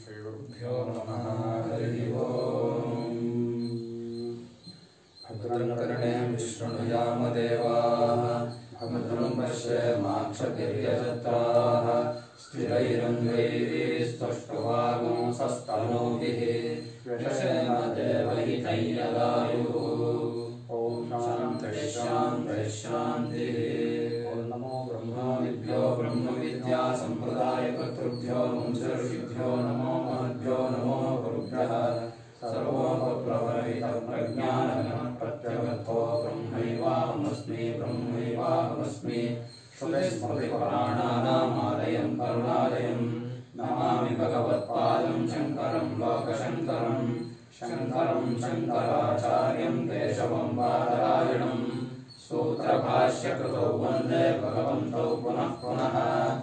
श्रीगुरुभ्यो नमः हरिः ओम् भद्रं कर्णेन विष्णुयामदेवाः भद्रं पश्येमाक्षभिर्यजत्राः स्थिरैरङ्गैस्तुष्टुवागुंसस्तनूभिः व्यशेम देवहितैयदायुः ॐ शान्तिः शान्तिः शान्तिः ॐ नमो ब्रह्मादिभ्यो ब्रह्मविद्या सम्प्रदायकर्तृभ्यो वंशऋषिभ्यो नमो महद्भ्यो नमो गुरुभ्यः सर्वोपप्रवहितप्रज्ञानप्रत्यगतो ब्रह्मैवाहमस्मि ब्रह्मैवाहमस्मि श्रुतिस्मृतिपुराणानामालयं करुणालयं नमामि भगवत्पादं शङ्करं लोकशङ्करं शङ्करं शङ्कराचार्यं केशवं बादरायणं सूत्रभाष्यकृतौ वन्दे भगवन्तौ पुनः पुनः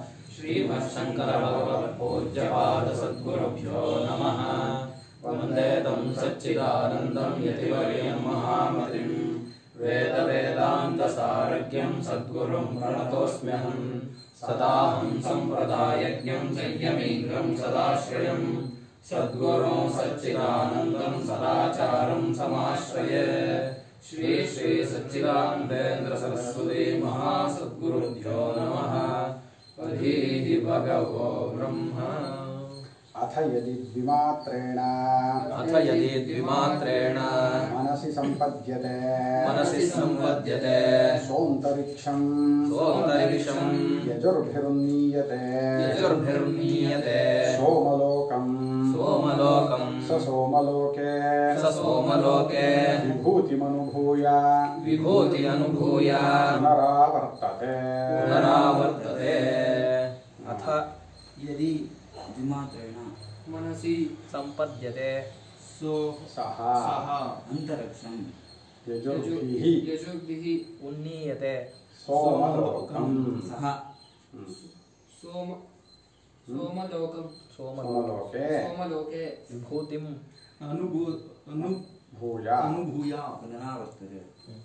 श्रीमच्छङ्करभगवत्पूज्यपादसद्गुरुभ्यो नमः वन्दे तं सच्चिदानन्दं यतिवर्यं महामतिं वेदवेदान्तसारज्ञं सद्गुरुं प्रणतोऽस्म्यहं सदाहं सम्प्रदायज्ञं संयमीन्द्रं सदाश्रयं सद्गुरुं सच्चिदानन्दं सदाचारं समाश्रये श्री श्री सच्चिदानन्देन्द्र सरस्वती महासद्गुरुभ्यो नमः अधीहि भगवो ब्रह्म अथ यदि द्विमात्रेण अथ यदि द्विमात्रेण मनसि सम्पद्यते मनसि संवद्यते सोऽन्तरिक्षं सोऽन्तरिक्षं यजुर्भिरुन्नीयते यजुर्भिर्नीयते सोमलोकं सोमलोकं स सोमलोके स सोमलोके विभूतिमनुभूय विभूति अनुभूय पुनरावर्तते पुनरावर्तते अथ यदि द्विमात्रेण मनसि सम्पद्यते सो सः सः अन्तरिक्षं यजुर्भिः यजुर्भिः उन्नीयते सोमलोकं सः सोम सोमलोकं सोमलोके सोमलोके सोमलोके विभूतिम् अनुभू अनु भूय अनुभूय पुनरावर्तते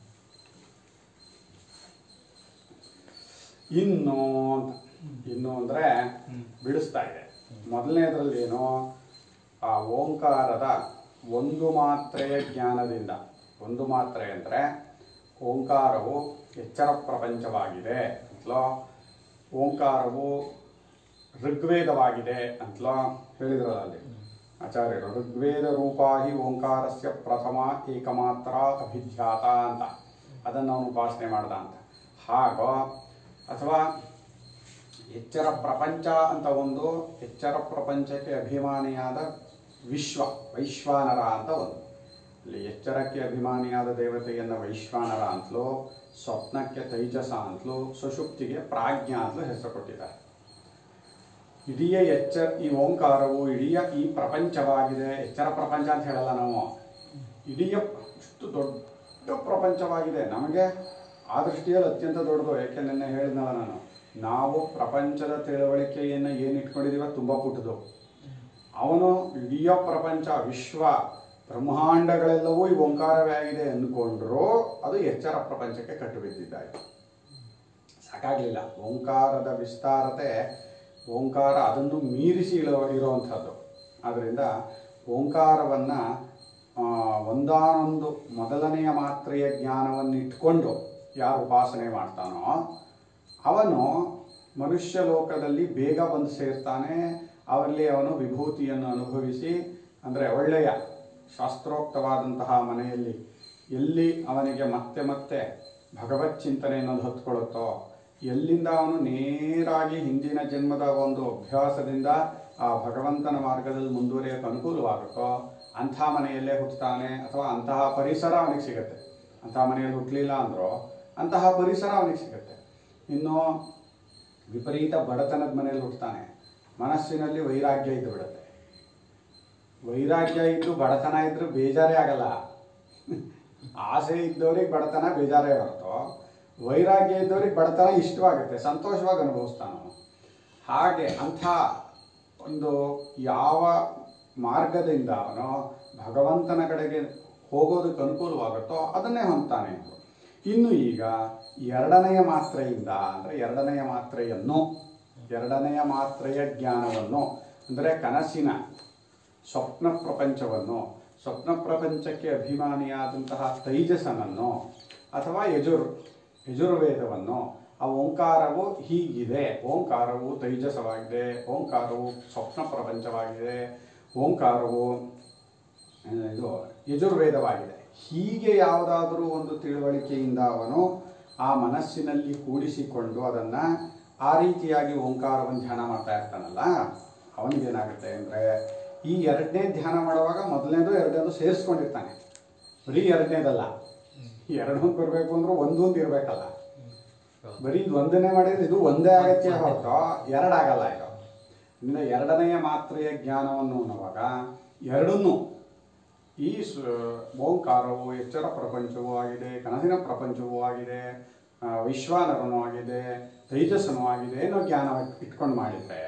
ಇನ್ನು ಇನ್ನು ಅಂದರೆ ಬಿಡಿಸ್ತಾ ಇದೆ ಮೊದಲನೇದ್ರಲ್ಲಿ ಏನು ಆ ಓಂಕಾರದ ಒಂದು ಮಾತ್ರೆಯ ಜ್ಞಾನದಿಂದ ಒಂದು ಮಾತ್ರೆ ಅಂದರೆ ಓಂಕಾರವು ಎಚ್ಚರ ಪ್ರಪಂಚವಾಗಿದೆ ಅಂತಲೋ ಓಂಕಾರವು ಋಗ್ವೇದವಾಗಿದೆ ಅಂತಲೋ ಹೇಳಿದ್ರಲ್ಲ ಅಲ್ಲಿ ಆಚಾರ್ಯರು ಋಗ್ವೇದ ರೂಪಾಹಿ ಓಂಕಾರಸ್ಯ ಪ್ರಥಮ ಏಕಮಾತ್ರ ಅಭಿಧ್ಯಾತ ಅಂತ ಅದನ್ನು ಅವನು ಉಪಾಸನೆ ಮಾಡ್ದ ಅಂತ ಹಾಗೋ ಅಥವಾ ಎಚ್ಚರ ಪ್ರಪಂಚ ಅಂತ ಒಂದು ಎಚ್ಚರ ಪ್ರಪಂಚಕ್ಕೆ ಅಭಿಮಾನಿಯಾದ ವಿಶ್ವ ವೈಶ್ವಾನರ ಅಂತ ಒಂದು ಇಲ್ಲಿ ಎಚ್ಚರಕ್ಕೆ ಅಭಿಮಾನಿಯಾದ ದೇವತೆಯನ್ನ ವೈಶ್ವಾನರ ಅಂತಲೂ ಸ್ವಪ್ನಕ್ಕೆ ತೈಜಸ ಅಂತಲೂ ಸುಷುಪ್ತಿಗೆ ಪ್ರಾಜ್ಞ ಅಂತಲೂ ಹೆಸರು ಕೊಟ್ಟಿದ್ದಾರೆ ಇಡೀ ಎಚ್ಚರ ಈ ಓಂಕಾರವು ಇಡೀ ಈ ಪ್ರಪಂಚವಾಗಿದೆ ಎಚ್ಚರ ಪ್ರಪಂಚ ಅಂತ ಹೇಳಲ್ಲ ನಾವು ಇಡೀ ಇಷ್ಟು ದೊಡ್ಡ ಪ್ರಪಂಚವಾಗಿದೆ ನಮಗೆ ಆ ದೃಷ್ಟಿಯಲ್ಲಿ ಅತ್ಯಂತ ದೊಡ್ಡದು ಯಾಕೆ ನಿನ್ನೆ ಹೇಳಿದ್ನಲ್ಲ ನಾನು ನಾವು ಪ್ರಪಂಚದ ತಿಳುವಳಿಕೆಯನ್ನು ಏನು ಇಟ್ಕೊಂಡಿದೀವ ತುಂಬ ಪುಟ್ಟದು ಅವನು ಇಡೀ ಪ್ರಪಂಚ ವಿಶ್ವ ಬ್ರಹ್ಮಾಂಡಗಳೆಲ್ಲವೂ ಈ ಓಂಕಾರವೇ ಆಗಿದೆ ಅಂದ್ಕೊಂಡ್ರು ಅದು ಎಚ್ಚರ ಪ್ರಪಂಚಕ್ಕೆ ಕಟ್ಟು ಬಿದ್ದಿದ್ದಾಯಿತು ಸಾಕಾಗಲಿಲ್ಲ ಓಂಕಾರದ ವಿಸ್ತಾರತೆ ಓಂಕಾರ ಅದನ್ನು ಮೀರಿಸಿ ಇರೋ ಇರುವಂಥದ್ದು ಆದ್ದರಿಂದ ಓಂಕಾರವನ್ನು ಒಂದಾನೊಂದು ಮೊದಲನೆಯ ಮಾತ್ರೆಯ ಜ್ಞಾನವನ್ನು ಇಟ್ಕೊಂಡು ಯಾರು ಉಪಾಸನೆ ಮಾಡ್ತಾನೋ ಅವನು ಮನುಷ್ಯ ಲೋಕದಲ್ಲಿ ಬೇಗ ಬಂದು ಸೇರ್ತಾನೆ ಅವರಲ್ಲಿ ಅವನು ವಿಭೂತಿಯನ್ನು ಅನುಭವಿಸಿ ಅಂದರೆ ಒಳ್ಳೆಯ ಶಾಸ್ತ್ರೋಕ್ತವಾದಂತಹ ಮನೆಯಲ್ಲಿ ಎಲ್ಲಿ ಅವನಿಗೆ ಮತ್ತೆ ಮತ್ತೆ ಭಗವತ್ ಚಿಂತನೆ ಅನ್ನೋದು ಹೊತ್ಕೊಳ್ಳುತ್ತೋ ಎಲ್ಲಿಂದ ಅವನು ನೇರಾಗಿ ಹಿಂದಿನ ಜನ್ಮದ ಒಂದು ಅಭ್ಯಾಸದಿಂದ ಆ ಭಗವಂತನ ಮಾರ್ಗದಲ್ಲಿ ಮುಂದುವರಿಯೋಕೆ ಅನುಕೂಲವಾಗುತ್ತೋ ಅಂಥ ಮನೆಯಲ್ಲೇ ಹುಟ್ಟುತ್ತಾನೆ ಅಥವಾ ಅಂತಹ ಪರಿಸರ ಅವನಿಗೆ ಸಿಗುತ್ತೆ ಅಂತಹ ಮನೆಯಲ್ಲಿ ಹುಟ್ಟಲಿಲ್ಲ ಅಂದರೂ ಅಂತಹ ಪರಿಸರ ಅವನಿಗೆ ಸಿಗುತ್ತೆ ಇನ್ನು ವಿಪರೀತ ಬಡತನದ ಮನೆಯಲ್ಲಿ ಹುಟ್ಟುತ್ತಾನೆ ಮನಸ್ಸಿನಲ್ಲಿ ವೈರಾಗ್ಯ ಇದ್ದು ಬಿಡುತ್ತೆ ವೈರಾಗ್ಯ ಇದ್ದು ಬಡತನ ಇದ್ರೂ ಬೇಜಾರೇ ಆಗಲ್ಲ ಆಸೆ ಇದ್ದವ್ರಿಗೆ ಬಡತನ ಬೇಜಾರೇ ಹೊರತು ವೈರಾಗ್ಯ ಇದ್ದವ್ರಿಗೆ ಬಡತನ ಇಷ್ಟವಾಗುತ್ತೆ ಸಂತೋಷವಾಗಿ ಅನುಭವಿಸ್ತಾನ ಅವನು ಹಾಗೆ ಅಂಥ ಒಂದು ಯಾವ ಮಾರ್ಗದಿಂದ ಅವನು ಭಗವಂತನ ಕಡೆಗೆ ಹೋಗೋದಕ್ಕೆ ಅನುಕೂಲವಾಗುತ್ತೋ ಅದನ್ನೇ ಹೊಂದ್ತಾನೆ ಅವರು ಇನ್ನು ಈಗ ಎರಡನೆಯ ಮಾತ್ರೆಯಿಂದ ಅಂದರೆ ಎರಡನೆಯ ಮಾತ್ರೆಯನ್ನು ಎರಡನೆಯ ಮಾತ್ರೆಯ ಜ್ಞಾನವನ್ನು ಅಂದರೆ ಕನಸಿನ ಸ್ವಪ್ನ ಪ್ರಪಂಚವನ್ನು ಸ್ವಪ್ನ ಪ್ರಪಂಚಕ್ಕೆ ಅಭಿಮಾನಿಯಾದಂತಹ ತೈಜಸನನ್ನು ಅಥವಾ ಯಜುರ್ ಯಜುರ್ವೇದವನ್ನು ಆ ಓಂಕಾರವು ಹೀಗಿದೆ ಓಂಕಾರವು ತೈಜಸವಾಗಿದೆ ಓಂಕಾರವು ಸ್ವಪ್ನ ಪ್ರಪಂಚವಾಗಿದೆ ಓಂಕಾರವು ಆ, ಇದು ಯಜುರ್ವೇದವಾಗಿದೆ ಹೀಗೆ ಯಾವುದಾದರೂ ಒಂದು ತಿಳುವಳಿಕೆಯಿಂದ ಅವನು ಆ ಮನಸ್ಸಿನಲ್ಲಿ ಕೂಡಿಸಿಕೊಂಡು ಅದನ್ನು ಆ ರೀತಿಯಾಗಿ ಓಂಕಾರವನ್ನು ಧ್ಯಾನ ಮಾಡ್ತಾ ಇರ್ತಾನಲ್ಲ ಅವನಿಗೇನಾಗುತ್ತೆ ಅಂದರೆ ಈ ಎರಡನೇ ಧ್ಯಾನ ಮಾಡುವಾಗ ಮೊದಲನೇದು ಎರಡನೇದು ಸೇರಿಸ್ಕೊಂಡಿರ್ತಾನೆ ಬರೀ ಎರಡನೇದಲ್ಲ ಎರಡೊಂದು ಬರಬೇಕು ಅಂದ್ರೆ ಒಂದೊಂದು ಇರಬೇಕಲ್ಲ ಬರೀ ಇದು ಒಂದನೇ ಮಾಡಿದ್ರೆ ಇದು ಒಂದೇ ಆಗತ್ತೆ ಹೊರತು ಎರಡಾಗಲ್ಲ ಇದು ಇನ್ನು ಎರಡನೆಯ ಮಾತ್ರೆಯ ಜ್ಞಾನವನ್ನು ಅನ್ನುವಾಗ ಎರಡನ್ನೂ ಈ ಸ- ಓಂಕಾರವು ಎಚ್ಚರ ಪ್ರಪಂಚವೂ ಆಗಿದೆ ಕನಸಿನ ಪ್ರಪಂಚವೂ ಆಗಿದೆ ಆ, ವಿಶ್ವಾನರನೂ ಆಗಿದೆ ತೈಜಸ್ಸನೂ ಆಗಿದೆ ಅನ್ನೋ ಜ್ಞಾನ ಇಟ್ಕೊಂಡು ಮಾಡಿದರೆ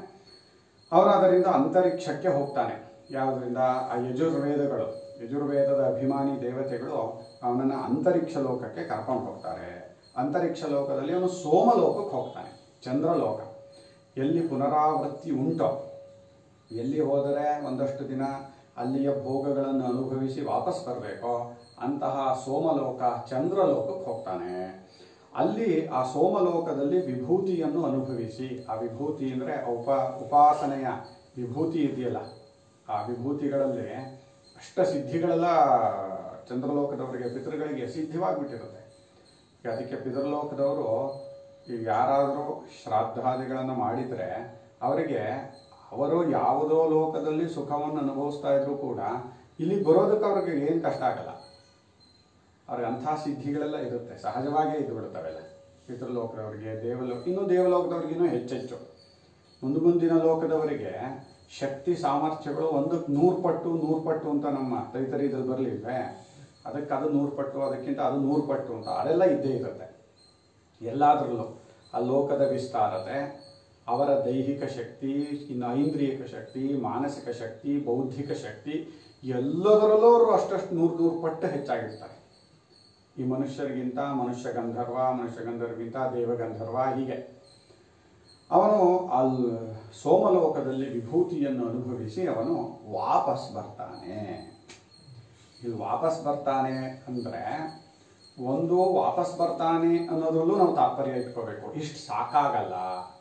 ಅವರು ಅದರಿಂದ ಅಂತರಿಕ್ಷಕ್ಕೆ ಹೋಗ್ತಾನೆ ಯಾವುದರಿಂದ ಆ ಯಜುರ್ವೇದಗಳು ಯಜುರ್ವೇದದ ಅಭಿಮಾನಿ ದೇವತೆಗಳು ಅವನನ್ನು ಅಂತರಿಕ್ಷ ಲೋಕಕ್ಕೆ ಕರ್ಕೊಂಡು ಹೋಗ್ತಾರೆ ಅಂತರಿಕ್ಷ ಲೋಕದಲ್ಲಿ ಅವನು ಸೋಮಲೋಕಕ್ಕೆ ಹೋಗ್ತಾನೆ ಚಂದ್ರಲೋಕ ಎಲ್ಲಿ ಪುನರಾವೃತ್ತಿ ಉಂಟೋ ಎಲ್ಲಿ ಹೋದರೆ ಒಂದಷ್ಟು ದಿನ ಅಲ್ಲಿಯ ಭೋಗಗಳನ್ನು ಅನುಭವಿಸಿ ವಾಪಸ್ ಬರಬೇಕೋ ಅಂತಹ ಸೋಮಲೋಕ ಚಂದ್ರಲೋಕಕ್ಕೆ ಹೋಗ್ತಾನೆ ಅಲ್ಲಿ ಆ ಸೋಮಲೋಕದಲ್ಲಿ ವಿಭೂತಿಯನ್ನು ಅನುಭವಿಸಿ ಆ ವಿಭೂತಿ ಅಂದರೆ ಉಪ ಉಪಾಸನೆಯ ವಿಭೂತಿ ಇದೆಯಲ್ಲ ಆ ವಿಭೂತಿಗಳಲ್ಲಿ ಅಷ್ಟ ಸಿದ್ಧಿಗಳೆಲ್ಲ ಚಂದ್ರಲೋಕದವರಿಗೆ ಪಿತೃಗಳಿಗೆ ಸಿದ್ಧವಾಗಿಬಿಟ್ಟಿರುತ್ತೆ ಈಗ ಅದಕ್ಕೆ ಪಿತೃಲೋಕದವರು ಈಗ ಯಾರಾದರೂ ಶ್ರಾದ್ದಾದಿಗಳನ್ನು ಮಾಡಿದರೆ ಅವರಿಗೆ ಅವರು ಯಾವುದೋ ಲೋಕದಲ್ಲಿ ಸುಖವನ್ನು ಅನುಭವಿಸ್ತಾ ಇದ್ರೂ ಕೂಡ ಇಲ್ಲಿ ಬರೋದಕ್ಕೆ ಅವ್ರಿಗೆ ಏನು ಕಷ್ಟ ಆಗಲ್ಲ ಅವ್ರಿಗೆ ಅಂಥ ಸಿದ್ಧಿಗಳೆಲ್ಲ ಇರುತ್ತೆ ಸಹಜವಾಗೇ ಇದ್ದು ಬಿಡ್ತಾವೆಲ್ಲ ಪಿತೃಲೋಕದವರಿಗೆ ದೇವಲೋಕ ಇನ್ನೂ ದೇವಲೋಕದವ್ರಿಗಿನ್ನೂ ಹೆಚ್ಚೆಚ್ಚು ಮುಂದು ಮುಂದಿನ ಲೋಕದವರಿಗೆ ಶಕ್ತಿ ಸಾಮರ್ಥ್ಯಗಳು ಒಂದಕ್ಕೆ ನೂರು ಪಟ್ಟು ನೂರು ಪಟ್ಟು ಅಂತ ನಮ್ಮ ತೈತರಿದಲ್ಲಿ ಬರಲಿಲ್ವೇ ಅದಕ್ಕೆ ಅದು ನೂರು ಪಟ್ಟು ಅದಕ್ಕಿಂತ ಅದು ನೂರು ಪಟ್ಟು ಅಂತ ಅದೆಲ್ಲ ಇದ್ದೇ ಇರುತ್ತೆ ಎಲ್ಲದರಲ್ಲೂ ಆ ಲೋಕದ ವಿಸ್ತಾರತೆ ಅವರ ದೈಹಿಕ ಶಕ್ತಿ ಇನ್ನು ಐಂದ್ರಿಯಕ ಶಕ್ತಿ ಮಾನಸಿಕ ಶಕ್ತಿ ಬೌದ್ಧಿಕ ಶಕ್ತಿ ಎಲ್ಲದರಲ್ಲೂ ಅವರು ಅಷ್ಟಷ್ಟು ನೂರು ನೂರು ಪಟ್ಟು ಹೆಚ್ಚಾಗಿರ್ತಾರೆ ಈ ಮನುಷ್ಯರಿಗಿಂತ ಮನುಷ್ಯ ಗಂಧರ್ವ ಮನುಷ್ಯ ಗಂಧರ್ವಗಿಂತ ದೇವಗಂಧರ್ವ ಹೀಗೆ ಅವನು ಅಲ್ಲಿ ಸೋಮಲೋಕದಲ್ಲಿ ವಿಭೂತಿಯನ್ನು ಅನುಭವಿಸಿ ಅವನು ವಾಪಸ್ ಬರ್ತಾನೆ ಇಲ್ಲಿ ವಾಪಸ್ ಬರ್ತಾನೆ ಅಂದರೆ ಒಂದು ವಾಪಸ್ ಬರ್ತಾನೆ ಅನ್ನೋದ್ರಲ್ಲೂ ನಾವು ತಾತ್ಪರ್ಯ ಇಟ್ಕೋಬೇಕು ಇಷ್ಟು ಸಾಕಾಗಲ್ಲ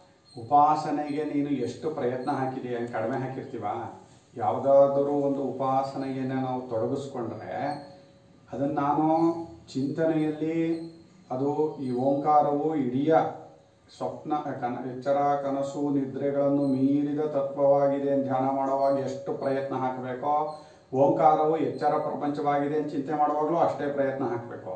ಉಪಾಸನೆಗೆ ನೀನು ಎಷ್ಟು ಪ್ರಯತ್ನ ಹಾಕಿದೆಯಾ ಕಡಿಮೆ ಹಾಕಿರ್ತೀವ ಯಾವುದಾದರೂ ಒಂದು ಉಪಾಸನೆಯನ್ನು ನಾವು ತೊಡಗಿಸ್ಕೊಂಡ್ರೆ ಅದನ್ನು ನಾನು ಚಿಂತನೆಯಲ್ಲಿ ಅದು ಈ ಓಂಕಾರವು ಇಡೀ ಸ್ವಪ್ನ ಕನ ಎಚ್ಚರ ಕನಸು ನಿದ್ರೆಗಳನ್ನು ಮೀರಿದ ತತ್ವವಾಗಿದೆ ಅಂತ ಧ್ಯಾನ ಮಾಡುವಾಗ ಎಷ್ಟು ಪ್ರಯತ್ನ ಹಾಕಬೇಕೋ ಓಂಕಾರವು ಎಚ್ಚರ ಪ್ರಪಂಚವಾಗಿದೆ ಅಂತ ಚಿಂತೆ ಮಾಡುವಾಗಲೂ ಅಷ್ಟೇ ಪ್ರಯತ್ನ ಹಾಕಬೇಕು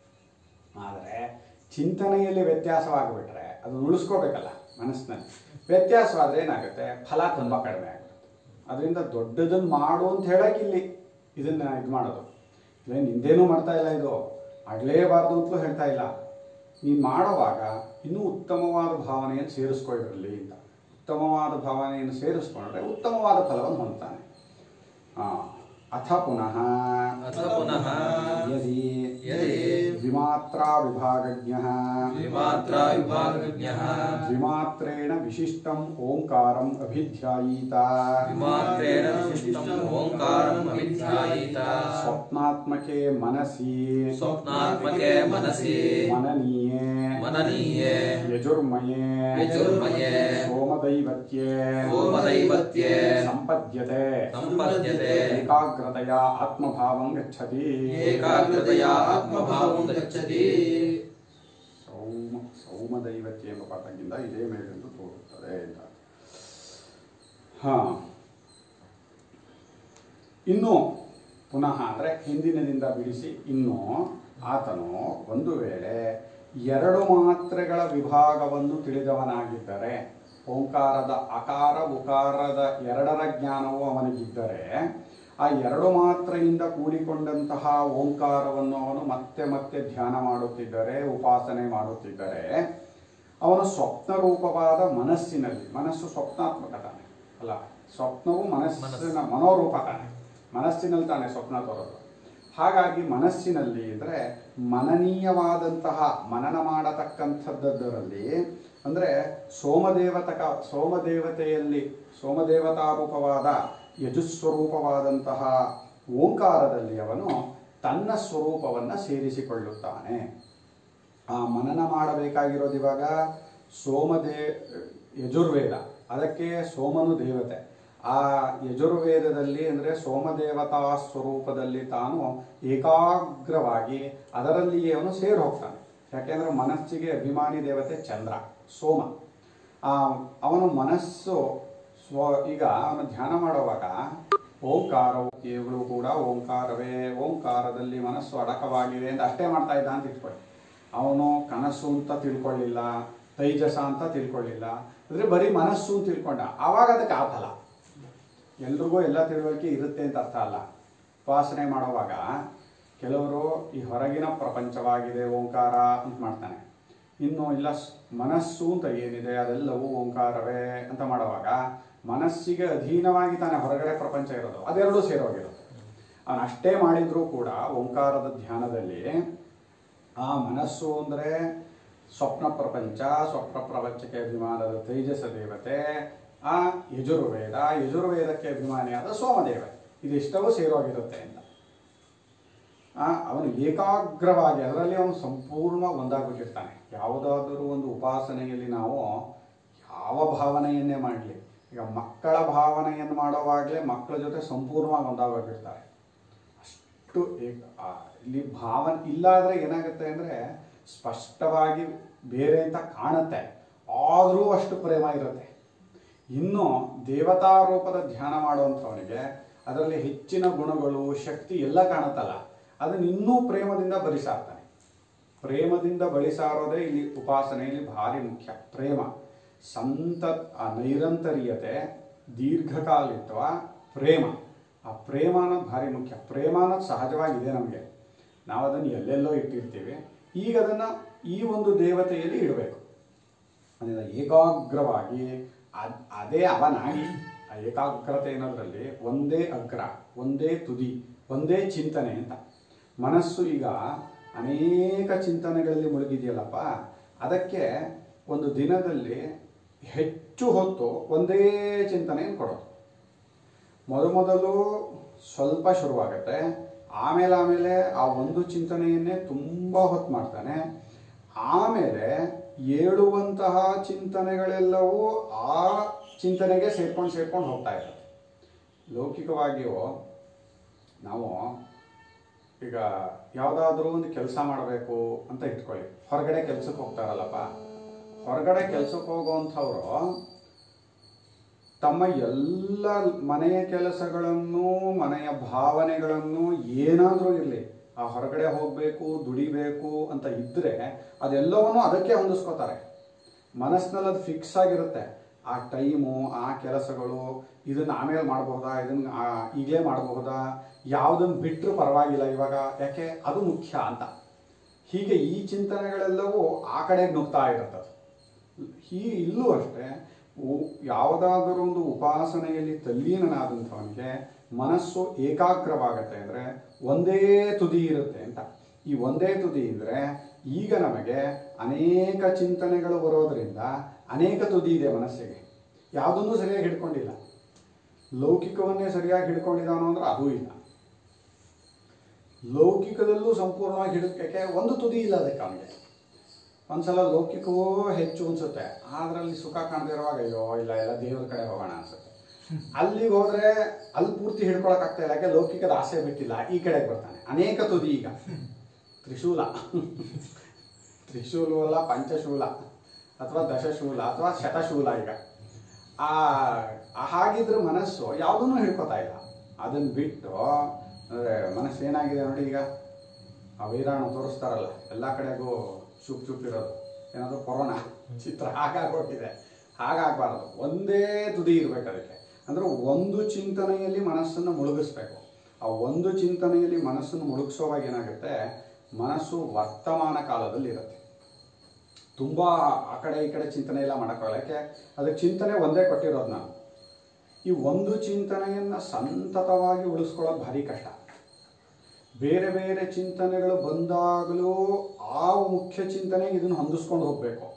ಆದರೆ ಚಿಂತನೆಯಲ್ಲಿ ವ್ಯತ್ಯಾಸವಾಗಿಬಿಟ್ರೆ ಅದನ್ನು ಉಳಿಸ್ಕೋಬೇಕಲ್ಲ ಮನಸ್ಸಿನಲ್ಲಿ ವ್ಯತ್ಯಾಸವಾದರೆ ಏನಾಗುತ್ತೆ ಫಲ ತುಂಬ ಕಡಿಮೆ ಆಗುತ್ತೆ ಅದರಿಂದ ದೊಡ್ಡದನ್ನು ಮಾಡು ಅಂತ ಹೇಳಕ್ಕೆ ಇಲ್ಲಿ ಇದನ್ನು ಇದು ಮಾಡೋದು ಇದೇನು ಹಿಂದೇನೂ ಮಾಡ್ತಾ ಇಲ್ಲ ಇದು ಮಾಡಲೇಬಾರ್ದು ಅಂತಲೂ ಹೇಳ್ತಾ ಇಲ್ಲ ನೀನು ಮಾಡುವಾಗ ಇನ್ನೂ ಉತ್ತಮವಾದ ಭಾವನೆಯನ್ನು ಸೇರಿಸ್ಕೊ ಇದರಲ್ಲಿ ಅಂತ ಉತ್ತಮವಾದ ಭಾವನೆಯನ್ನು ಸೇರಿಸ್ಕೊಂಡ್ರೆ ಉತ್ತಮವಾದ ಫಲವನ್ನು ಹೊಂದ್ತಾನೆ ಆ, ಅಥ ಪುನಃ ಅಥ ಪುನಃ ಯದಿ ಯದಿ ದ್ವಿಮಾತ್ರಾ ವಿಭಾಗಜ್ಞಃ ದ್ವಿಮಾತ್ರಾ ವಿಭಾಗಜ್ಞಃ ದ್ವಿಮಾತ್ರೇಣ ವಿಶಿಷ್ಟಂ ಓಂಕಾರಂ ಅಭಿಧ್ಯಾಯೀತ ವಿಮಾತ್ರೇಣ ವಿಶಿಷ್ಟಂ ಓಂಕಾರಂ ಅಭಿಧ್ಯಾಯೀತ ಸ್ವಪ್ನಾತ್ಮಕೆ ಮನಸಿ ಸ್ವಪ್ನಾತ್ಮಕೆ ಮನಸಿ ಮನನೀಯೇ ಮನನೀಯೇ ಯಜುರ್ಮಯೇ ಯಜುರ್ಮಯೇ ಸೋಮದೈವತ್ಯೇ ಸೋಮದೈವತ್ಯೇ ಸಂಪದ್ಯತೆ ಸಂಪದ್ಯತೆ ಏಕಾಗ್ರತೆಯ ಆತ್ಮಭಾವಂ ಗಚ್ಚತಿ ಏಕಾಗ್ರತೆಯ ಆತ್ಮಭಾವಂ ಗಚ್ಚತಿ ಸೌಮ ಸೌಮದೈವತ್ಯ ಎಂಬ ಪದದಿಂದ ಇದೇ ಮೇಲೆಂದು ತೋರುತ್ತದೆ ಅಂತ ಹಾ ಇನ್ನು ಪುನಃ ಅಂದರೆ ಹಿಂದಿನದಿಂದ ಬಿಡಿಸಿ ಇನ್ನು ಆತನು ಒಂದು ವೇಳೆ ಎರಡು ಮಾತ್ರೆಗಳ ವಿಭಾಗವನ್ನು ತಿಳಿದವನಾಗಿದ್ದರೆ ಓಂಕಾರದ ಅಕಾರ ಉಕಾರದ ಎರಡರ ಜ್ಞಾನವು ಅವನಿಗಿದ್ದರೆ ಆ ಎರಡು ಮಾತ್ರೆಯಿಂದ ಕೂಡಿಕೊಂಡಂತಹ ಓಂಕಾರವನ್ನು ಅವನು ಮತ್ತೆ ಮತ್ತೆ ಧ್ಯಾನ ಮಾಡುತ್ತಿದ್ದರೆ ಉಪಾಸನೆ ಮಾಡುತ್ತಿದ್ದರೆ ಅವನು ಸ್ವಪ್ನ ರೂಪವಾದ ಮನಸ್ಸಿನಲ್ಲಿ ಮನಸ್ಸು ಸ್ವಪ್ನಾತ್ಮಕ ತಾನೆ ಅಲ್ಲ ಸ್ವಪ್ನವು ಮನಸ್ಸಿನ ಮನೋರೂಪ ತಾನೆ ಮನಸ್ಸಿನಲ್ಲಿ ತಾನೆ ಸ್ವಪ್ನ ತೋರೋದು ಹಾಗಾಗಿ ಮನಸ್ಸಿನಲ್ಲಿ ಅಂದರೆ ಮನನೀಯವಾದಂತಹ ಮನನ ಮಾಡತಕ್ಕಂಥದ್ದರಲ್ಲಿ ಅಂದರೆ ಸೋಮದೇವತಕ ಸೋಮದೇವತೆಯಲ್ಲಿ ಸೋಮದೇವತಾ ರೂಪವಾದ ಯಜುಸ್ವರೂಪವಾದಂತಹ ಓಂಕಾರದಲ್ಲಿ ಅವನು ತನ್ನ ಸ್ವರೂಪವನ್ನು ಸೇರಿಸಿಕೊಳ್ಳುತ್ತಾನೆ ಆ ಮನನ ಮಾಡಬೇಕಾಗಿರೋದು ಇವಾಗ ಸೋಮದೇ ಯಜುರ್ವೇದ ಅದಕ್ಕೆ ಸೋಮನು ದೇವತೆ ಆ ಯಜುರ್ವೇದದಲ್ಲಿ ಅಂದರೆ ಸೋಮದೇವತಾ ಸ್ವರೂಪದಲ್ಲಿ ತಾನು ಏಕಾಗ್ರವಾಗಿ ಅದರಲ್ಲಿಯೇ ಅವನು ಸೇರಿ ಹೋಗ್ತಾನೆ ಯಾಕೆಂದರೆ ಮನಸ್ಸಿಗೆ ಅಭಿಮಾನಿ ದೇವತೆ ಚಂದ್ರ ಸೋಮ ಆ, ಅವನ ಮನಸ್ಸು ಸ್ವ ಈಗ ಅವನು ಧ್ಯಾನ ಮಾಡುವಾಗ ಓಂಕಾರವು ಇವುಗಳು ಕೂಡ ಓಂಕಾರವೇ ಓಂಕಾರದಲ್ಲಿ ಮನಸ್ಸು ಅಡಕವಾಗಿದೆ ಅಂತ ಅಷ್ಟೇ ಮಾಡ್ತಾ ಇದ್ದ ಅಂತ ಇಟ್ಕೊಳ್ಳಿ ಅವನು ಕನಸು ಅಂತ ತಿಳ್ಕೊಳ್ಳಿಲ್ಲ ತೈಜಸ ಅಂತ ತಿಳ್ಕೊಳ್ಳಿಲ್ಲ ಅಂದರೆ ಬರೀ ಮನಸ್ಸು ಅಂತ ತಿಳ್ಕೊಂಡ ಆವಾಗ ಅದಕ್ಕೆ ಆ ಫಲ ಎಲ್ರಿಗೂ ಎಲ್ಲ ತಿಳುವಳಿಕೆ ಇರುತ್ತೆ ಅಂತ ಅರ್ಥ ಅಲ್ಲ ಉಪಾಸನೆ ಮಾಡುವಾಗ ಕೆಲವರು ಈ ಹೊರಗಿನ ಪ್ರಪಂಚವಾಗಿದೆ ಓಂಕಾರ ಅಂತ ಮಾಡ್ತಾನೆ ಇನ್ನು ಇಲ್ಲ ಸ್- ಮನಸ್ಸು ಅಂತ ಏನಿದೆ ಅದೆಲ್ಲವೂ ಓಂಕಾರವೇ ಅಂತ ಮಾಡುವಾಗ ಮನಸ್ಸಿಗೆ ಅಧೀನವಾಗಿ ತಾನೇ ಹೊರಗಡೆ ಪ್ರಪಂಚ ಇರೋದು ಅದೆರಡೂ ಸೇರೋಗಿರುತ್ತೆ ಅವನು ಅಷ್ಟೇ ಮಾಡಿದ್ರೂ ಕೂಡ ಓಂಕಾರದ ಧ್ಯಾನದಲ್ಲಿ ಆ ಮನಸ್ಸು ಅಂದರೆ ಸ್ವಪ್ನ ಪ್ರಪಂಚ ಸ್ವಪ್ನ ಪ್ರಪಂಚಕ್ಕೆ ಅಭಿಮಾನದ ತೇಜಸ ದೇವತೆ ಆ ಯಜುರ್ವೇದ ಯಜುರ್ವೇದಕ್ಕೆ ಅಭಿಮಾನಿಯಾದ ಸೋಮದೇವ ಇದಿಷ್ಟವೂ ಸೇರೋಗಿರುತ್ತೆ ಅಂತ ಆ, ಅವನು ಏಕಾಗ್ರವಾಗಿ ಅದರಲ್ಲಿ ಅವನು ಸಂಪೂರ್ಣ ಒಂದಾಗ್ಬಿಟ್ಟಿರ್ತಾನೆ ಯಾವುದಾದರೂ ಒಂದು ಉಪಾಸನೆಯಲ್ಲಿ ನಾವು ಯಾವ ಭಾವನೆಯನ್ನೇ ಮಾಡಲಿ ಈಗ ಮಕ್ಕಳ ಭಾವನೆಯನ್ನು ಮಾಡೋವಾಗಲೇ ಮಕ್ಕಳ ಜೊತೆ ಸಂಪೂರ್ಣವಾಗಿ ಒಂದಾಗೋಗಿರ್ತಾರೆ ಅಷ್ಟು ಏಕ- ಆ, ಇಲ್ಲಿ ಭಾವನೆ ಇಲ್ಲಾದರೆ ಏನಾಗುತ್ತೆ ಅಂದರೆ ಸ್ಪಷ್ಟವಾಗಿ ಬೇರೆ ಅಂತ ಕಾಣುತ್ತೆ ಆದರೂ ಅಷ್ಟು ಪ್ರೇಮ ಇರುತ್ತೆ ಇನ್ನು ದೇವತಾ ರೂಪದ ಧ್ಯಾನ ಮಾಡುವಂಥವನಿಗೆ ಅದರಲ್ಲಿ ಹೆಚ್ಚಿನ ಗುಣಗಳು ಶಕ್ತಿ ಎಲ್ಲ ಕಾಣುತ್ತಲ್ಲ ಅದನ್ನು ಇನ್ನೂ ಪ್ರೇಮದಿಂದ ಬಲಿಸಾರ್ತಾನೆ ಪ್ರೇಮದಿಂದ ಬಳಿಸಾರೋದೇ ಇಲ್ಲಿ ಉಪಾಸನೆಯಲ್ಲಿ ಭಾರಿ ಮುಖ್ಯ ಪ್ರೇಮ ಸಂತ ಆ ನೈರಂತರ್ಯತೆ ದೀರ್ಘಕಾಲಿತ್ವ ಪ್ರೇಮ ಆ ಪ್ರೇಮ ಅನ್ನೋದು ಭಾರಿ ಮುಖ್ಯ ಪ್ರೇಮ ಅನ್ನೋದು ಸಹಜವಾಗಿದೆ ನಮಗೆ ನಾವು ಅದನ್ನು ಎಲ್ಲೆಲ್ಲೋ ಇಟ್ಟಿರ್ತೀವಿ ಈಗ ಅದನ್ನು ಈ ಒಂದು ದೇವತೆಯಲ್ಲಿ ಇಡಬೇಕು ಅದರಿಂದ ಏಕಾಗ್ರವಾಗಿ ಅದ್ ಅದೇ ಅವನಾಗಿ ಆ ಏಕಾಗ್ರತೆ ಅನ್ನೋದ್ರಲ್ಲಿ ಒಂದೇ ಅಗ್ರ ಒಂದೇ ತುದಿ ಒಂದೇ ಚಿಂತನೆ ಅಂತ ಮನಸ್ಸು ಈಗ ಅನೇಕ ಚಿಂತನೆಗಳಲ್ಲಿ ಮುಳುಗಿದೆಯಲ್ಲಪ್ಪ ಅದಕ್ಕೆ ಒಂದು ದಿನದಲ್ಲಿ ಹೆಚ್ಚು ಹೊತ್ತು ಒಂದೇ ಚಿಂತನೆಯನ್ನು ಕೊಡೋದು ಮೊದಮೊದಲು ಸ್ವಲ್ಪ ಶುರುವಾಗುತ್ತೆ ಆಮೇಲೆ ಆಮೇಲೆ ಆ ಒಂದು ಚಿಂತನೆಯನ್ನೇ ತುಂಬ ಹೊತ್ತು ಮಾಡ್ತಾನೆ ಆಮೇಲೆ ಏಳುವಂತಹ ಚಿಂತನೆಗಳೆಲ್ಲವೂ ಆ ಚಿಂತನೆಗೆ ಸೇರ್ಕೊಂಡು ಸೇರ್ಕೊಂಡು ಹೋಗ್ತಾ ಇರುತ್ತೆ ಲೌಕಿಕವಾಗಿಯೂ ನಾವು ಈಗ ಯಾವುದಾದ್ರೂ ಒಂದು ಕೆಲಸ ಮಾಡಬೇಕು ಅಂತ ಇಟ್ಕೊಳ್ಳಿ ಹೊರಗಡೆ ಕೆಲಸಕ್ಕೆ ಹೋಗ್ತಾರಲ್ಲಪ್ಪ ಹೊರಗಡೆ ಕೆಲಸಕ್ಕೆ ಹೋಗುವಂಥವ್ರು ತಮ್ಮ ಎಲ್ಲ ಮನೆಯ ಕೆಲಸಗಳನ್ನು ಮನೆಯ ಭಾವನೆಗಳನ್ನು ಏನಾದರೂ ಇರಲಿ ಆ ಹೊರಗಡೆ ಹೋಗಬೇಕು ದುಡಿಬೇಕು ಅಂತ ಇದ್ದರೆ ಅದೆಲ್ಲವನ್ನೂ ಅದಕ್ಕೆ ಹೊಂದಿಸ್ಕೋತಾರೆ ಮನಸ್ಸಿನಲ್ಲಿ ಅದು ಫಿಕ್ಸ್ ಆಗಿರುತ್ತೆ ಆ ಟೈಮು ಆ ಕೆಲಸಗಳು ಇದನ್ನು ಆಮೇಲೆ ಮಾಡಬಹುದಾ ಇದನ್ನು ಈಗಲೇ ಮಾಡಬಹುದಾ ಯಾವುದನ್ನು ಬಿಟ್ಟರು ಪರವಾಗಿಲ್ಲ ಇವಾಗ ಯಾಕೆ ಅದು ಮುಖ್ಯ ಅಂತ ಹೀಗೆ ಈ ಚಿಂತನೆಗಳೆಲ್ಲವೂ ಆ ಕಡೆಗೆ ನುಗ್ತಾ ಇರುತ್ತದೆ ಈ ಇಲ್ಲೂ ಅಷ್ಟೇ ಉ- ಯಾವುದಾದರೂ ಒಂದು ಉಪಾಸನೆಯಲ್ಲಿ ತಲ್ಲೀನನಾದಂಥವನಿಗೆ ಮನಸ್ಸು ಏಕಾಗ್ರವಾಗತ್ತೆ ಅಂದರೆ ಒಂದೇ ತುದಿ ಇರುತ್ತೆ ಅಂತ ಈ ಒಂದೇ ತುದಿ ಅಂದರೆ ಈಗ ನಮಗೆ ಅನೇಕ ಚಿಂತನೆಗಳು ಬರೋದರಿಂದ ಅನೇಕ ತುದಿ ಇದೆ ಮನಸ್ಸಿಗೆ ಯಾವುದನ್ನೂ ಸರಿಯಾಗಿ ಹಿಡ್ಕೊಂಡಿಲ್ಲ ಲೌಕಿಕವನ್ನೇ ಸರಿಯಾಗಿ ಹಿಡ್ಕೊಂಡಿದ್ದಾನೋ ಅಂದ್ರೆ ಅದೂ ಇಲ್ಲ ಲೌಕಿಕದಲ್ಲೂ ಸಂಪೂರ್ಣವಾಗಿ ಹಿಡಿದು ಯಾಕೆ ಒಂದು ತುದಿ ಇಲ್ಲ ಅದಕ್ಕೆ ಅವನಿಗೆ ಒಂದ್ಸಲ ಲೌಕಿಕವೂ ಹೆಚ್ಚು ಅನ್ಸುತ್ತೆ ಅದರಲ್ಲಿ ಸುಖ ಕಾಣದೇ ಇರುವಾಗ ಅಯ್ಯೋ ಇಲ್ಲ ಇಲ್ಲ ದೇವ್ರ ಕಡೆ ಹೋಗೋಣ ಅನ್ಸುತ್ತೆ ಅಲ್ಲಿಗೆ ಹೋದ್ರೆ ಅಲ್ಲಿ ಪೂರ್ತಿ ಹಿಡ್ಕೊಳಕ್ ಆಗ್ತಾ ಇಲ್ಲ ಯಾಕೆ ಲೌಕಿಕದ ಆಸೆ ಬಿಟ್ಟಿಲ್ಲ ಈ ಕಡೆಗೆ ಬರ್ತಾನೆ ಅನೇಕ ತುದಿ ಈಗ ತ್ರಿಶೂಲ ತ್ರಿಶೂಲ ಅಲ್ಲ ಪಂಚಶೂಲ ಅಥವಾ ದಶಶೂಲ ಅಥವಾ ಶತಶೂಲ ಈಗ ಆ ಆ ಹಾಗಿದ್ರೆ ಮನಸ್ಸು ಯಾವುದನ್ನು ಹಿಡ್ಕೊತಾ ಇಲ್ಲ ಅದನ್ನು ಬಿಟ್ಟು ಅಂದರೆ ಮನಸ್ಸು ಏನಾಗಿದೆ ನೋಡಿ ಈಗ ಆ ವೈರಾಣು ತೋರಿಸ್ತಾರಲ್ಲ ಎಲ್ಲ ಕಡೆಗೂ ಚುಪ್ ಚುಪ್ ಇರೋದು ಏನಾದರೂ ಕೊರೋನಾ ಚಿತ್ರ ಹಾಗಾಗ್ಬಿಟ್ಟಿದೆ ಹಾಗಾಗಬಾರ್ದು ಒಂದೇ ತುದಿ ಇರಬೇಕು ಅದಕ್ಕೆ ಅಂದರೆ ಒಂದು ಚಿಂತನೆಯಲ್ಲಿ ಮನಸ್ಸನ್ನು ಮುಳುಗಿಸ್ಬೇಕು ಆ ಒಂದು ಚಿಂತನೆಯಲ್ಲಿ ಮನಸ್ಸನ್ನು ಮುಳುಗಿಸೋವಾಗ ಏನಾಗುತ್ತೆ ಮನಸ್ಸು ವರ್ತಮಾನ ಕಾಲದಲ್ಲಿ ಇರುತ್ತೆ ತುಂಬ ಆ ಕಡೆ ಈ ಕಡೆ ಚಿಂತನೆ ಎಲ್ಲ ಮಾಡೋಕ್ಕಾಗಲ್ಲ ಯಾಕೆ ಅದಕ್ಕೆ ಚಿಂತನೆ ಒಂದೇ ಕೊಟ್ಟಿರೋದು ನಾನು ಈ ಒಂದು ಚಿಂತನೆಯನ್ನು ಸಂತತವಾಗಿ ಉಳಿಸ್ಕೊಳ್ಳೋದು ಭಾರಿ ಕಷ್ಟ ಬೇರೆ ಬೇರೆ ಚಿಂತನೆಗಳು ಬಂದಾಗಲೂ ಆ ಮುಖ್ಯ ಚಿಂತನೆಗೆ ಇದನ್ನು ಹೊಂದಿಸ್ಕೊಂಡು ಹೋಗಬೇಕು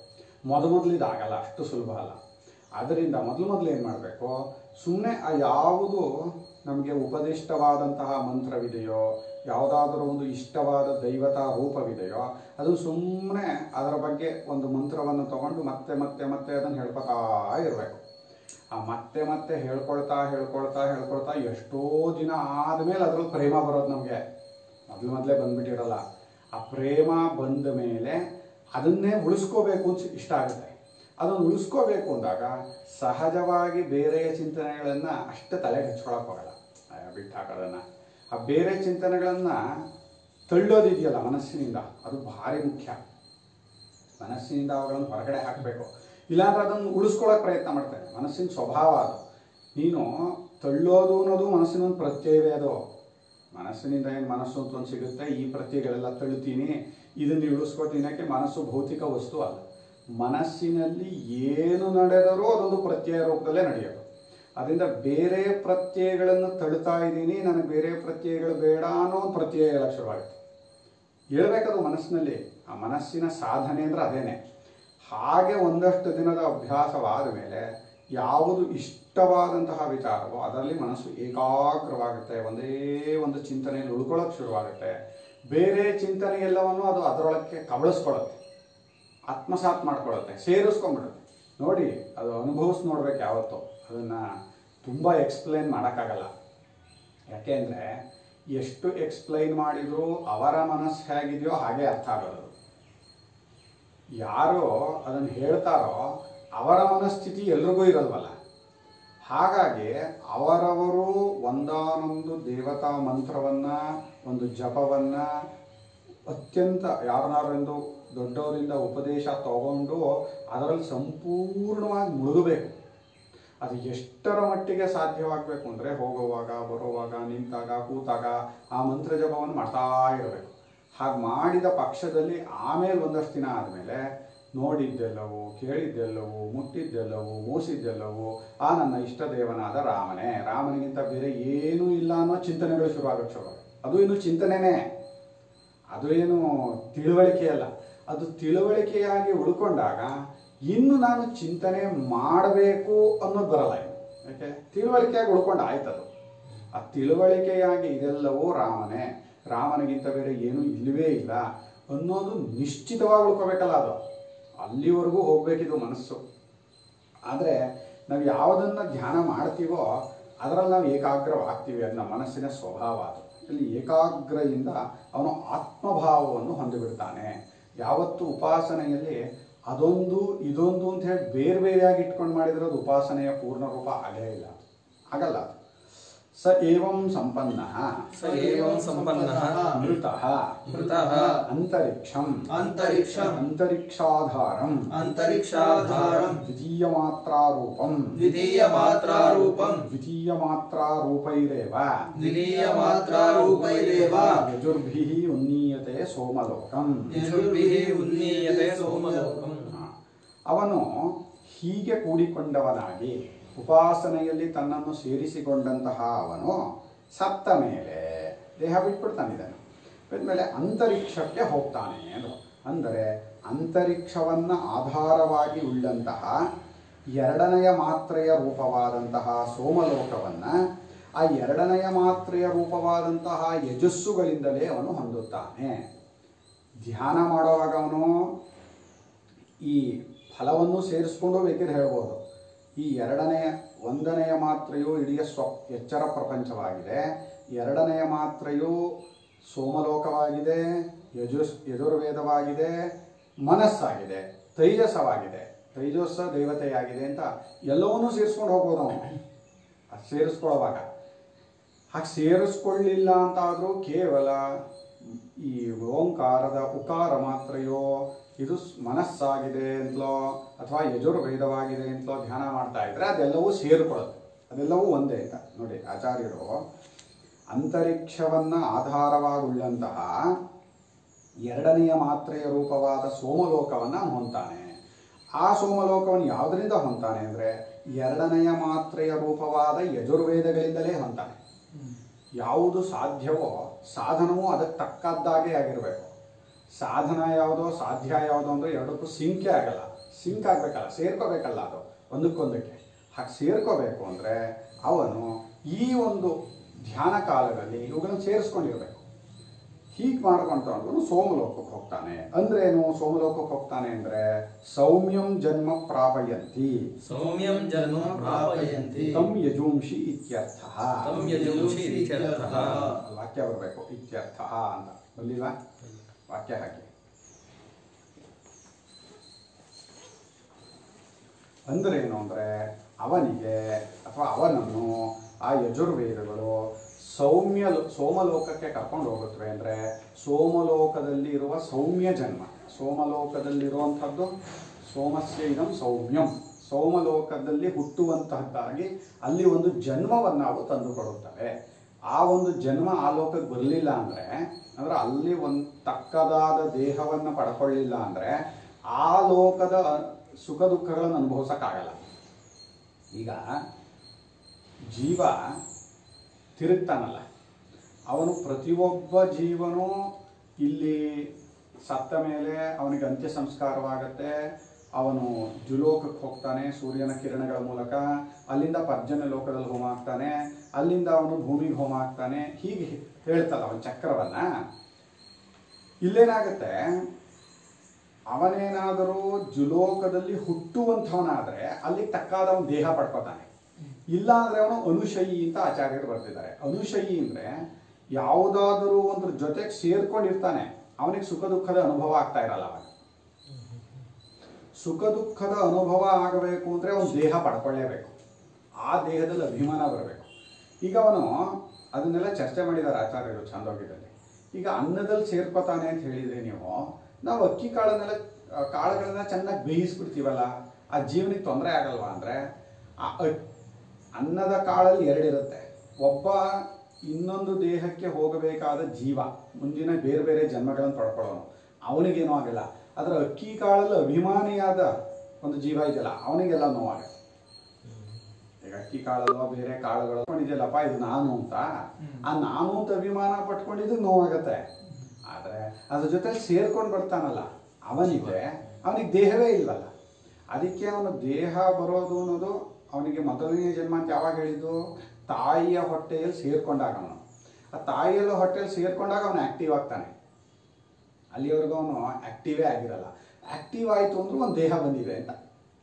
ಮೊದ ಮೊದಲಿದಾಗಲ್ಲ ಅಷ್ಟು ಸುಲಭ ಅಲ್ಲ ಆದ್ದರಿಂದ ಮೊದಲು ಮೊದಲು ಏನು ಮಾಡಬೇಕು ಸುಮ್ಮನೆ ಆ ಯಾವುದು ನಮಗೆ ಉಪದಿಷ್ಟವಾದಂತಹ ಮಂತ್ರವಿದೆಯೋ ಯಾವುದಾದ್ರೂ ಒಂದು ಇಷ್ಟವಾದ ದೈವತಾ ರೂಪವಿದೆಯೋ ಅದು ಸುಮ್ಮನೆ ಅದರ ಬಗ್ಗೆ ಒಂದು ಮಂತ್ರವನ್ನು ತಗೊಂಡು ಮತ್ತೆ ಮತ್ತೆ ಮತ್ತೆ ಅದನ್ನು ಹೇಳ್ಕೊತಾ ಇರಬೇಕು ಆ ಮತ್ತೆ ಮತ್ತೆ ಹೇಳ್ಕೊಳ್ತಾ ಹೇಳ್ಕೊಳ್ತಾ ಹೇಳ್ಕೊಳ್ತಾ ಎಷ್ಟೋ ದಿನ ಆದಮೇಲೆ ಅದ್ರಲ್ಲಿ ಪ್ರೇಮ ಬರೋದು ನಮಗೆ ಮೊದಲು ಮೊದಲೇ ಬಂದ್ಬಿಟ್ಟಿರಲ್ಲ ಆ ಪ್ರೇಮ ಬಂದ ಮೇಲೆ ಅದನ್ನೇ ಉಳಿಸ್ಕೋಬೇಕು ಅಂತ ಇಷ್ಟ ಆಗುತ್ತೆ ಅದನ್ನು ಉಳಿಸ್ಕೋಬೇಕು ಅಂದಾಗ ಸಹಜವಾಗಿ ಬೇರೆಯ ಚಿಂತನೆಗಳನ್ನು ಅಷ್ಟು ತಲೆಗೆ ಹಚ್ಕೊಳಕ್ ಹೋಗಲ್ಲ ಅಯ್ಯೋ, ಬಿಟ್ಟು ಹಾಕೋದನ್ನು ಆ ಬೇರೆ ಚಿಂತನೆಗಳನ್ನು ತಳ್ಳೋದಿದೆಯಲ್ಲ ಮನಸ್ಸಿನಿಂದ ಅದು ಭಾರಿ ಮುಖ್ಯ ಮನಸ್ಸಿನಿಂದ ಅವುಗಳನ್ನು ಹೊರಗಡೆ ಹಾಕಬೇಕು ಇಲ್ಲಾಂದ್ರೆ ಅದನ್ನು ಉಳಿಸ್ಕೊಳ್ಳೋಕೆ ಪ್ರಯತ್ನ ಮಾಡ್ತೇನೆ ಮನಸ್ಸಿನ ಸ್ವಭಾವ ಅದು ನೀನು ತಳ್ಳೋದು ಅನ್ನೋದು ಮನಸ್ಸಿನ ಒಂದು ಪ್ರತ್ಯಯವೇ ಅದು ಮನಸ್ಸಿನಿಂದ ಏನು ಮನಸ್ಸು ಅಂತ ಒಂದು ಸಿಗುತ್ತೆ ಈ ಪ್ರತ್ಯಯಗಳೆಲ್ಲ ತಳ್ತೀನಿ ಇದನ್ನು ಉಳಿಸ್ಕೊತೀನಿ ಯಾಕೆ ಮನಸ್ಸು ಭೌತಿಕ ವಸ್ತು ಅಲ್ಲ ಮನಸ್ಸಿನಲ್ಲಿ ಏನು ನಡೆದರೂ ಅದೊಂದು ಪ್ರತ್ಯಯ ರೂಪದಲ್ಲೇ ನಡೆಯೋದು ಅದರಿಂದ ಬೇರೆ ಪ್ರತ್ಯಯಗಳನ್ನು ತಳ್ತಾ ಇದ್ದೀನಿ ನನಗೆ ಬೇರೆ ಪ್ರತ್ಯಯಗಳು ಬೇಡ ಅನ್ನೋ ಒಂದು ಪ್ರತ್ಯಯ ಹೇಳಕ್ಕೆ ಶುರುವಾಗುತ್ತೆ ಹೇಳ್ಬೇಕದು ಮನಸ್ಸಿನಲ್ಲಿ ಆ ಮನಸ್ಸಿನ ಸಾಧನೆ ಅಂದ್ರೆ ಅದೇನೆ ಹಾಗೆ ಒಂದಷ್ಟು ದಿನದ ಅಭ್ಯಾಸವಾದ ಮೇಲೆ ಯಾವುದು ಇಷ್ಟವಾದಂತಹ ವಿಚಾರವೋ ಅದರಲ್ಲಿ ಮನಸ್ಸು ಏಕಾಗ್ರವಾಗುತ್ತೆ ಒಂದೇ ಒಂದು ಚಿಂತನೆಯಲ್ಲಿ ಉಳ್ಕೊಳ್ಳೋಕೆ ಶುರುವಾಗುತ್ತೆ ಬೇರೆ ಚಿಂತನೆ ಎಲ್ಲವನ್ನು ಅದು ಅದರೊಳಕ್ಕೆ ಕಬಳಿಸ್ಕೊಳ್ಳುತ್ತೆ ಆತ್ಮಸಾತ್ ಮಾಡ್ಕೊಳ್ಳುತ್ತೆ ಸೇರಿಸ್ಕೊಂಡ್ಬಿಡುತ್ತೆ ನೋಡಿ ಅದು ಅನುಭವಿಸಿ ನೋಡ್ಬೇಕು ಯಾವತ್ತು ಅದನ್ನು ತುಂಬ ಎಕ್ಸ್ಪ್ಲೇನ್ ಮಾಡೋಕ್ಕಾಗಲ್ಲ ಯಾಕೆಂದರೆ ಎಷ್ಟು ಎಕ್ಸ್ಪ್ಲೈನ್ ಮಾಡಿದರೂ ಅವರ ಮನಸ್ಸು ಹೇಗಿದೆಯೋ ಹಾಗೆ ಅರ್ಥ ಆಗೋದು ಯಾರು ಅದನ್ನು ಹೇಳ್ತಾರೋ ಅವರ ಮನಸ್ಥಿತಿ ಎಲ್ರಿಗೂ ಇರಲ್ವಲ್ಲ ಹಾಗಾಗಿ ಅವರವರು ಒಂದಾನೊಂದು ದೇವತಾ ಮಂತ್ರವನ್ನು ಒಂದು ಜಪವನ್ನು ಅತ್ಯಂತ ಯಾರನ್ನಾರೆಂದು ದೊಡ್ಡವರಿಂದ ಉಪದೇಶ ತಗೊಂಡು ಅದರಲ್ಲಿ ಸಂಪೂರ್ಣವಾಗಿ ಮುಳುಗಬೇಕು ಅದು ಎಷ್ಟರ ಮಟ್ಟಿಗೆ ಸಾಧ್ಯವಾಗಬೇಕು ಅಂದರೆ ಹೋಗುವಾಗ ಬರುವಾಗ ನಿಂತಾಗ ಕೂತಾಗ ಆ ಮಂತ್ರ ಜಪವನ್ನು ಮಾಡ್ತಾ ಇರಬೇಕು ಹಾಗೆ ಮಾಡಿದ ಪಕ್ಷದಲ್ಲಿ ಆಮೇಲೆ ಒಂದಷ್ಟು ದಿನ ಆದಮೇಲೆ ನೋಡಿದ್ದೆಲ್ಲವೂ ಕೇಳಿದ್ದೆಲ್ಲವೂ ಮುಟ್ಟಿದ್ದೆಲ್ಲವೂ ಮೂಸಿದ್ದೆಲ್ಲವೂ ಆ ನನ್ನ ಇಷ್ಟ ದೇವನಾದ ರಾಮನೇ ರಾಮನಿಗಿಂತ ಬೇರೆ ಏನೂ ಇಲ್ಲ ಅನ್ನೋ ಚಿಂತನೆಗಳು ಶುರುವಾಗಕ್ಕೆ ಶುರು ಅದು ಇನ್ನು ಚಿಂತನೆನೇ ಅದು ಏನು ತಿಳುವಳಿಕೆ ಅಲ್ಲ ಅದು ತಿಳುವಳಿಕೆಯಾಗಿ ಉಳ್ಕೊಂಡಾಗ ಇನ್ನು ನಾನು ಚಿಂತನೆ ಮಾಡಬೇಕು ಅನ್ನೋದು ಬರಲ್ಲ ಇನ್ನು ಯಾಕೆ ತಿಳುವಳಿಕೆಯಾಗಿ ಉಳ್ಕೊಂಡು ಆಯ್ತದು ಆ ತಿಳುವಳಿಕೆಯಾಗಿ ಇದೆಲ್ಲವೂ ರಾಮನೇ ರಾಮನಿಗಿಂತ ಬೇರೆ ಏನೂ ಇಲ್ಲವೇ ಇಲ್ಲ ಅನ್ನೋದು ನಿಶ್ಚಿತವಾಗಿ ಉಳ್ಕೋಬೇಕಲ್ಲ ಅದು ಅಲ್ಲಿವರೆಗೂ ಹೋಗಬೇಕಿದು ಮನಸ್ಸು ಆದರೆ ನಾವು ಯಾವುದನ್ನು ಧ್ಯಾನ ಮಾಡ್ತೀವೋ ಅದರಲ್ಲಿ ನಾವು ಏಕಾಗ್ರವಾಗ್ತೀವಿ ಅದು ನಮ್ಮ ಮನಸ್ಸಿನ ಸ್ವಭಾವ ಅದು ಇಲ್ಲಿ ಏಕಾಗ್ರದಿಂದ ಅವನು ಆತ್ಮಭಾವವನ್ನು ಹೊಂದಿಬಿಡ್ತಾನೆ ಯಾವತ್ತು ಉಪಾಸನೆಯಲ್ಲಿ ಅದೊಂದು ಇದೊಂದು ಅಂತ ಹೇಳಿ ಬೇರೆ ಬೇರೆಯಾಗಿ ಇಟ್ಕೊಂಡು ಮಾಡಿದ್ರೆ ಅದು ಉಪಾಸನೆಯ ಪೂರ್ಣ ರೂಪ ಆಗೇ ಇಲ್ಲ ಆಗಲ್ಲ ಅದು. ಸ ಏವಂ ಸಂಪನ್ನ ಸ ಏವಂ ಸಂಪನ್ನಃ ಮೃತಃ ಮೃತಃ ಅಂತರಿಕ್ಷಂ ಅಂತರಿಕ್ಷಂ ಅಂತರಿಕ್ಷಾಧಾರಂ ಅಂತರಿಕ್ಷಾಧಾರಂ ದ್ವಿತೀಯಮಾತ್ರಾರೂಪಂ ದ್ವಿತೀಯಮಾತ್ರಾರೂಪಂ ದ್ವಿತೀಯಮಾತ್ರಾರೂಪೈರೇವ ದ್ವಿತೀಯಮಾತ್ರಾರೂಪೈರೇವ ಯಜುರ್ಭಿಃ ಉನ್ನೀಯತೆ ಸೋಮಲೋಕಂ ಯಜುರ್ಭಿಃ ಉನ್ನೀಯತೆ ಸೋಮಲೋಕಂ ಅವನು ಹೀಗೆ ಕೂಡಿಕೊಂಡವನಾಗಿ ಉಪಾಸನೆಯಲ್ಲಿ ತನ್ನನ್ನು ಸೇರಿಸಿಕೊಂಡಂತಹ ಅವನು ಸತ್ತ ಮೇಲೆ ದೇಹ ಬಿಟ್ಬಿಡ್ತಾನಿದ್ದಾನೆ ಬಿಟ್ಮೇಲೆ ಅಂತರಿಕ್ಷಕ್ಕೆ ಹೋಗ್ತಾನೆ ಅಂದರು ಅಂದರೆ ಅಂತರಿಕ್ಷವನ್ನು ಆಧಾರವಾಗಿ ಉಳ್ಳಂತಹ ಎರಡನೆಯ ಮಾತ್ರೆಯ ರೂಪವಾದಂತಹ ಸೋಮಲೋಕವನ್ನು ಆ ಎರಡನೆಯ ಮಾತ್ರೆಯ ರೂಪವಾದಂತಹ ಯಜಸ್ಸುಗಳಿಂದಲೇ ಅವನು ಹೊಂದುತ್ತಾನೆ ಧ್ಯಾನ ಮಾಡುವಾಗ ಅವನು ಈ ಫಲವನ್ನು ಸೇರಿಸ್ಕೊಂಡು ಬೇಕಿದ್ರೆ ಹೇಳ್ಬೋದು ಈ ಎರಡನೆಯ ಒಂದನೆಯ ಮಾತ್ರೆಯು ಇಡೀ ಸ್ವ ಎಚ್ಚರ ಪ್ರಪಂಚವಾಗಿದೆ ಎರಡನೆಯ ಮಾತ್ರೆಯು ಸೋಮಲೋಕವಾಗಿದೆ ಯಜುಸ್ ಯಜುರ್ವೇದವಾಗಿದೆ ಮನಸ್ಸಾಗಿದೆ ತೈಜಸವಾಗಿದೆ ತೈಜಸ್ಸ ದೇವತೆಯಾಗಿದೆ ಅಂತ ಎಲ್ಲವನ್ನೂ ಸೇರಿಸ್ಕೊಂಡು ಹೋಗ್ಬೋದು ಅವನು ಅದು ಸೇರಿಸ್ಕೊಳ್ಳೋವಾಗ ಹಾಗೆ ಸೇರಿಸ್ಕೊಳ್ಳಿಲ್ಲ ಅಂತಾದರೂ ಕೇವಲ ಈ ಓಂಕಾರದ ಉಕಾರ ಮಾತ್ರೆಯೋ ಇದು ಸ್- ಮನಸ್ಸಾಗಿದೆ ಅಂತಲೋ ಅಥವಾ ಯಜುರ್ವೇದವಾಗಿದೆ ಅಂತಲೋ ಧ್ಯಾನ ಮಾಡ್ತಾ ಇದ್ರೆ ಅದೆಲ್ಲವೂ ಸೇರಿಕೊಳ್ಳುತ್ತೆ ಅದೆಲ್ಲವೂ ಒಂದೇ ಅಂತ ನೋಡಿ ಆಚಾರ್ಯರು ಅಂತರಿಕ್ಷವನ್ನು ಆಧಾರವಾಗುಳ್ಳಂತಹ ಎರಡನೆಯ ಮಾತ್ರೆಯ ರೂಪವಾದ ಸೋಮಲೋಕವನ್ನು ಅವನು ಹೊಂತಾನೆ ಆ ಸೋಮಲೋಕವನ್ನು ಯಾವುದರಿಂದ ಹೊಂತಾನೆ ಅಂದರೆ ಎರಡನೆಯ ಮಾತ್ರೆಯ ರೂಪವಾದ ಯಜುರ್ವೇದಗಳಿಂದಲೇ ಹೊಂತಾನೆ ಯಾವುದು ಸಾಧ್ಯವೋ ಸಾಧನವೂ ಅದಕ್ಕೆ ತಕ್ಕದ್ದಾಗೆ ಆಗಿರಬೇಕು ಸಾಧನ ಯಾವುದೋ ಸಾಧ್ಯ ಯಾವುದೋ ಅಂದರೆ ಎರಡಕ್ಕೂ ಸಿಂಕೆ ಆಗಲ್ಲ ಸಿಂಕ್ ಆಗಬೇಕಲ್ಲ ಸೇರ್ಕೋಬೇಕಲ್ಲ ಅದು ಒಂದಕ್ಕೊಂದಕ್ಕೆ ಹಾಗೆ ಸೇರ್ಕೋಬೇಕು ಅಂದರೆ ಅವನು ಈ ಒಂದು ಧ್ಯಾನ ಕಾಲದಲ್ಲಿ ಇವುಗಳನ್ನು ಸೇರಿಸ್ಕೊಂಡಿರ್ಬೇಕು ಹೀಗೆ ಮಾಡ್ಕೊಂತವನು ಸೋಮಲೋಕಕ್ಕೆ ಹೋಗ್ತಾನೆ ಅಂದ್ರೇನು ಸೋಮಲೋಕಕ್ಕೆ ಹೋಗ್ತಾನೆ ಅಂದರೆ ಸೌಮ್ಯಂ ಜನ್ಮ ಪ್ರಾಪಯಂತಿ ಸೌಮ್ಯಂ ಜನ್ಮ ಪ್ರಾಪಯಂತಿ ತಂ ಯಜೂಂಷಿ ಇತ್ಯರ್ಥ ತಂ ಯಜುಂಷಿ ಇತ್ಯರ್ಥಃ. ವಾಕ್ಯ ಬರಬೇಕು ಇತ್ಯರ್ಥ ಅಂತ ಬಂದಿಲ್ವಾ ವಾಕ್ಯ ಹಾಕಿ ಅಂದ್ರೆ ಏನು ಅಂದರೆ ಅವನಿಗೆ ಅಥವಾ ಅವನನ್ನು ಆ ಯಜುರ್ವೇದಗಳು ಸೌಮ್ಯ ಲೋ- ಸೋಮಲೋಕಕ್ಕೆ ಕರ್ಕೊಂಡು ಹೋಗುತ್ತವೆ ಅಂದರೆ ಸೋಮಲೋಕದಲ್ಲಿ ಇರುವ ಸೌಮ್ಯ ಜನ್ಮ ಸೋಮಲೋಕದಲ್ಲಿರುವಂಥದ್ದು ಸೋಮಸ್ಯ ಇದಂ ಸೌಮ್ಯಂ ಸೋಮಲೋಕದಲ್ಲಿ ಹುಟ್ಟುವಂತಹದ್ದಾಗಿ ಅಲ್ಲಿ ಒಂದು ಜನ್ಮವನ್ನು ಅವು ತಂದುಕೊಡುತ್ತವೆ ಆ ಒಂದು ಜನ್ಮ ಆ ಲೋಕಕ್ಕೆ ಬರಲಿಲ್ಲ ಅಂದರೆ ಅಂದರೆ ಅಲ್ಲಿ ಒಂದು ತಕ್ಕದಾದ ದೇಹವನ್ನು ಪಡ್ಕೊಳ್ಳಿಲ್ಲ ಅಂದರೆ ಆ ಲೋಕದ ಸುಖ ದುಃಖಗಳನ್ನು ಅನುಭವಿಸೋಕ್ಕಾಗಲ್ಲ ಈಗ ಜೀವ ತಿರುಗ್ತಾನಲ್ಲ ಅವನು ಪ್ರತಿಯೊಬ್ಬ ಜೀವನೂ ಇಲ್ಲಿ ಸತ್ತ ಮೇಲೆ ಅವನಿಗೆ ಅಂತ್ಯ ಸಂಸ್ಕಾರವಾಗತ್ತೆ ಅವನು ಜುಲೋಕಕ್ಕೆ ಹೋಗ್ತಾನೆ ಸೂರ್ಯನ ಕಿರಣಗಳ ಮೂಲಕ ಅಲ್ಲಿಂದ ಪರ್ಜನ್ಯ ಲೋಕದಲ್ಲಿ ಹೋಮ ಆಗ್ತಾನೆ ಅಲ್ಲಿಂದ ಅವನು ಭೂಮಿಗೆ ಹೋಮ ಆಗ್ತಾನೆ ಹೀಗೆ ಹೇಳ್ತಲ್ಲ ಅವನ ಚಕ್ರವನ್ನ ಇಲ್ಲೇನಾಗುತ್ತೆ ಅವನೇನಾದರೂ ಜುಲೋಕದಲ್ಲಿ ಹುಟ್ಟುವಂಥವನಾದರೆ ಅಲ್ಲಿ ತಕ್ಕಾದ ಅವನು ದೇಹ ಪಡ್ಕೋತಾನೆ ಇಲ್ಲ ಅಂದ್ರೆ ಅವನು ಅನುಶಯಿ ಅಂತ ಆಚಾರ್ಯರು ಬರ್ತಿದ್ದಾರೆ ಅನುಶಯಿ ಅಂದ್ರೆ ಯಾವುದಾದರೂ ಒಂದ್ರ ಜೊತೆಗೆ ಸೇರ್ಕೊಂಡಿರ್ತಾನೆ ಅವನಿಗೆ ಸುಖ ದುಃಖದ ಅನುಭವ ಆಗ್ತಾ ಇರಲ್ಲ ಅವಾಗ ಸುಖ ದುಃಖದ ಅನುಭವ ಆಗಬೇಕು ಅಂದ್ರೆ ಅವನು ದೇಹ ಪಡ್ಕೊಳ್ಳೇಬೇಕು ಆ ದೇಹದಲ್ಲಿ ಅಭಿಮಾನ ಬರಬೇಕು ಈಗ ಅವನು ಅದನ್ನೆಲ್ಲ ಚರ್ಚೆ ಮಾಡಿದ್ದಾರೆ ಆಚಾರ್ಯರು ಛಾಂದೋಗ್ಯದಲ್ಲಿ ಈಗ ಅನ್ನದಲ್ಲಿ ಸೇರ್ಕೋತಾನೆ ಅಂತ ಹೇಳಿದ್ರೆ ನೀವು ನಾವು ಅಕ್ಕಿ ಕಾಳನ್ನೆಲ್ಲ ಆ, ಕಾಳುಗಳನ್ನ ಚೆನ್ನಾಗಿ ಬೇಯಿಸ್ಬಿಡ್ತೀವಲ್ಲ ಆ ಜೀವನಕ್ಕೆ ತೊಂದರೆ ಆಗಲ್ವಾ ಅಂದರೆ ಆ ಅಕ್- ಅನ್ನದ ಕಾಳಲ್ಲಿ ಎರಡಿರುತ್ತೆ ಒಬ್ಬ ಇನ್ನೊಂದು ದೇಹಕ್ಕೆ ಹೋಗಬೇಕಾದ ಜೀವ ಮುಂದಿನ ಬೇರೆ ಬೇರೆ ಜನ್ಮಗಳನ್ನು ಪಡ್ಕೊಳ್ಳೋನು ಅವನಿಗೇನೂ ಆಗಲ್ಲ ಅದರ ಅಕ್ಕಿ ಕಾಳಲ್ಲಿ ಅಭಿಮಾನಿಯಾದ ಒಂದು ಜೀವ ಇದೆಯಲ್ಲ ಅವನಿಗೆಲ್ಲ ನೋವಾಗುತ್ತೆ ಈಗ ಅಕ್ಕಿ ಕಾಳಲ್ಲೋ ಬೇರೆ ಕಾಳುಗಳು ಪಟ್ಕೊಂಡಿದ್ಯಲ್ಲಪ್ಪ ಇದು ನಾನು ಅಂತ ಆ ನಾನು ಅಂತ ಅಭಿಮಾನ ಪಟ್ಕೊಂಡಿದ್ದು ನೋವಾಗತ್ತೆ ಆದರೆ ಅದ್ರ ಜೊತೆ ಸೇರ್ಕೊಂಡು ಬರ್ತಾನಲ್ಲ ಅವನಿಗೆ ಅವನಿಗೆ ದೇಹವೇ ಇಲ್ವಲ್ಲ ಅದಕ್ಕೆ ಅವನು ದೇಹ ಬರೋದು ಅನ್ನೋದು ಅವನಿಗೆ ಮೊದಲನೇ ಜನ್ಮ ಅಂತ ಯಾವಾಗ ಹೇಳಿದ್ದು ತಾಯಿಯ ಹೊಟ್ಟೆಯಲ್ಲಿ ಸೇರ್ಕೊಂಡಾಗ ಅವನು ಆ ತಾಯಿಯಲ್ಲ ಹೊಟ್ಟೆಯಲ್ಲಿ ಸೇರ್ಕೊಂಡಾಗ ಅವನು ಆಕ್ಟಿವ್ ಆಗ್ತಾನೆ ಅಲ್ಲಿವರೆಗೂ ಅವನು ಆಕ್ಟಿವೇ ಆಗಿರಲ್ಲ ಆಕ್ಟಿವ್ ಆಯಿತು ಅಂದ್ರೂ ಒಂದು ದೇಹ ಬಂದಿದೆ ಅಂತ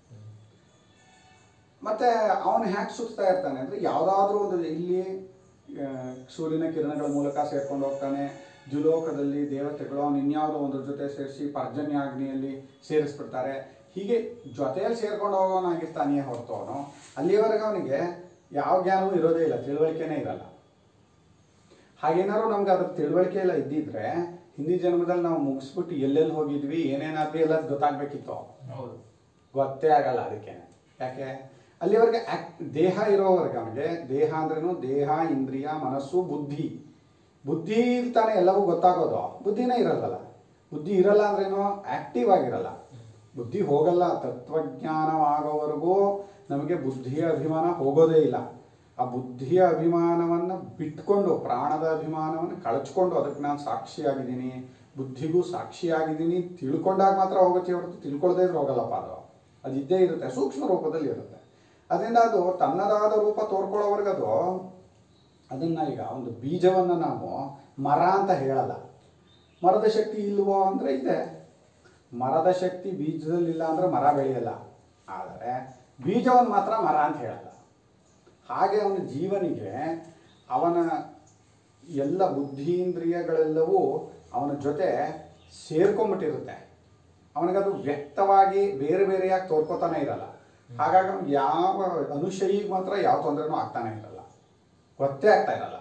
ಮತ್ತೆ ಅವನು ಹ್ಯಾಕ್ ಸುತ್ತಾ ಇರ್ತಾನೆ ಅಂದ್ರೆ ಯಾವುದಾದ್ರೂ ಒಂದು ಇಲ್ಲಿ ಆ, ಸೂರ್ಯನ ಕಿರಣಗಳ ಮೂಲಕ ಸೇರ್ಕೊಂಡು ಹೋಗ್ತಾನೆ ಜುಲೋಕದಲ್ಲಿ ದೇವತೆಗಳು ಅವನು ಇನ್ಯಾವುದೋ ಒಂದ್ರ ಜೊತೆ ಸೇರಿಸಿ ಪರ್ಜನ್ಯಾಗ್ನಿಯಲ್ಲಿ ಸೇರಿಸ್ಬಿಡ್ತಾರೆ ಹೀಗೆ ಜೊತೆಯಲ್ಲಿ ಸೇರ್ಕೊಂಡು ಹೋಗೋನಾಗಿರ್ತಾನೆಯೇ ಹೊರತು ಅವನು ಅಲ್ಲಿವರೆಗೆ ಅವನಿಗೆ ಯಾವ ಜ್ಞಾನವೂ ಇರೋದೇ ಇಲ್ಲ ತಿಳುವಳಿಕೆನೇ ಇರಲ್ಲ ಹಾಗೇನಾದ್ರು ನಮ್ಗೆ ಅದ್ರ ತಿಳುವಳಿಕೆ ಎಲ್ಲ ಇದ್ದಿದ್ರೆ ಹಿಂದಿನ ಜನ್ಮದಲ್ಲಿ ನಾವು ಮುಗಿಸ್ಬಿಟ್ಟು ಎಲ್ಲೆಲ್ಲಿ ಹೋಗಿದ್ವಿ ಏನೇನಾದ್ವಿ ಎಲ್ಲ ಗೊತ್ತಾಗ್ಬೇಕಿತ್ತು ಹೌದು ಗೊತ್ತೇ ಆಗಲ್ಲ ಅದಕ್ಕೆ ಯಾಕೆ ಅಲ್ಲಿವರೆಗೆ ಆಕ್ ದೇಹ ಇರೋವರೆಗೆ ಅವನಿಗೆ ದೇಹ ಅಂದ್ರೇನು ದೇಹ ಇಂದ್ರಿಯ ಮನಸ್ಸು ಬುದ್ಧಿ ಬುದ್ಧಿ ಇರ್ತಾನೆ ಎಲ್ಲವೂ ಗೊತ್ತಾಗೋದು ಬುದ್ಧಿನೇ ಇರಲ್ಲಲ್ಲ ಬುದ್ಧಿ ಇರಲ್ಲ ಅಂದ್ರೇನು ಆಕ್ಟಿವ್ ಆಗಿರಲ್ಲ ಬುದ್ಧಿ ಹೋಗಲ್ಲ ತತ್ವಜ್ಞಾನವಾಗೋವರೆಗೂ ನಮಗೆ ಬುದ್ಧಿಯ ಅಭಿಮಾನ ಹೋಗೋದೇ ಇಲ್ಲ ಆ ಬುದ್ಧಿಯ ಅಭಿಮಾನವನ್ನು ಬಿಟ್ಕೊಂಡು ಪ್ರಾಣದ ಅಭಿಮಾನವನ್ನು ಕಳಚ್ಕೊಂಡು ಅದಕ್ಕೆ ನಾನು ಸಾಕ್ಷಿಯಾಗಿದ್ದೀನಿ ಬುದ್ಧಿಗೂ ಸಾಕ್ಷಿಯಾಗಿದ್ದೀನಿ ತಿಳ್ಕೊಂಡಾಗ ಮಾತ್ರ ಹೋಗುತ್ತೆ ಹೊರತು ತಿಳ್ಕೊಳ್ದೇ ಇದ್ರೆ ಹೋಗಲ್ಲಪ್ಪ ಅದು ಅದು ಇದ್ದೇ ಇರುತ್ತೆ ಸೂಕ್ಷ್ಮ ರೂಪದಲ್ಲಿ ಇರುತ್ತೆ ಅದರಿಂದ ಅದು ತನ್ನದಾದ ರೂಪ ತೋರ್ಕೊಳ್ಳೋವರೆಗೆ ಅದು ಅದನ್ನು ಈಗ ಒಂದು ಬೀಜವನ್ನು ನಾವು ಮರ ಅಂತ ಹೇಳಲ್ಲ ಮರದ ಶಕ್ತಿ ಇಲ್ವೋ ಅಂದರೆ ಇದೆ ಮರದ ಶಕ್ತಿ ಬೀಜದಲ್ಲಿಲ್ಲ ಅಂದರೆ ಮರ ಬೆಳೆಯಲ್ಲ ಆದರೆ ಬೀಜವನ್ನು ಮಾತ್ರ ಮರ ಅಂತ ಹೇಳಲ್ಲ ಹಾಗೆ ಅವನ ಜೀವನಿಗೆ ಅವನ ಎಲ್ಲ ಬುದ್ಧೀಂದ್ರಿಯಗಳೆಲ್ಲವೂ ಅವನ ಜೊತೆ ಸೇರ್ಕೊಂಬಿಟ್ಟಿರುತ್ತೆ ಅವನಿಗದು ವ್ಯಕ್ತವಾಗಿ ಬೇರೆ ಬೇರೆಯಾಗಿ ತೋರ್ಕೋತಾನೆ ಇರಲ್ಲ ಹಾಗಾಗಿ ಅವ್ನಿಗೆ ಯಾವ ಅನುಶಯಿಗೆ ಮಾತ್ರ ಯಾವ ತೊಂದರೆನೂ ಆಗ್ತಾನೆ ಇರಲ್ಲ ಗೊತ್ತೇ ಆಗ್ತಾ ಇರಲ್ಲ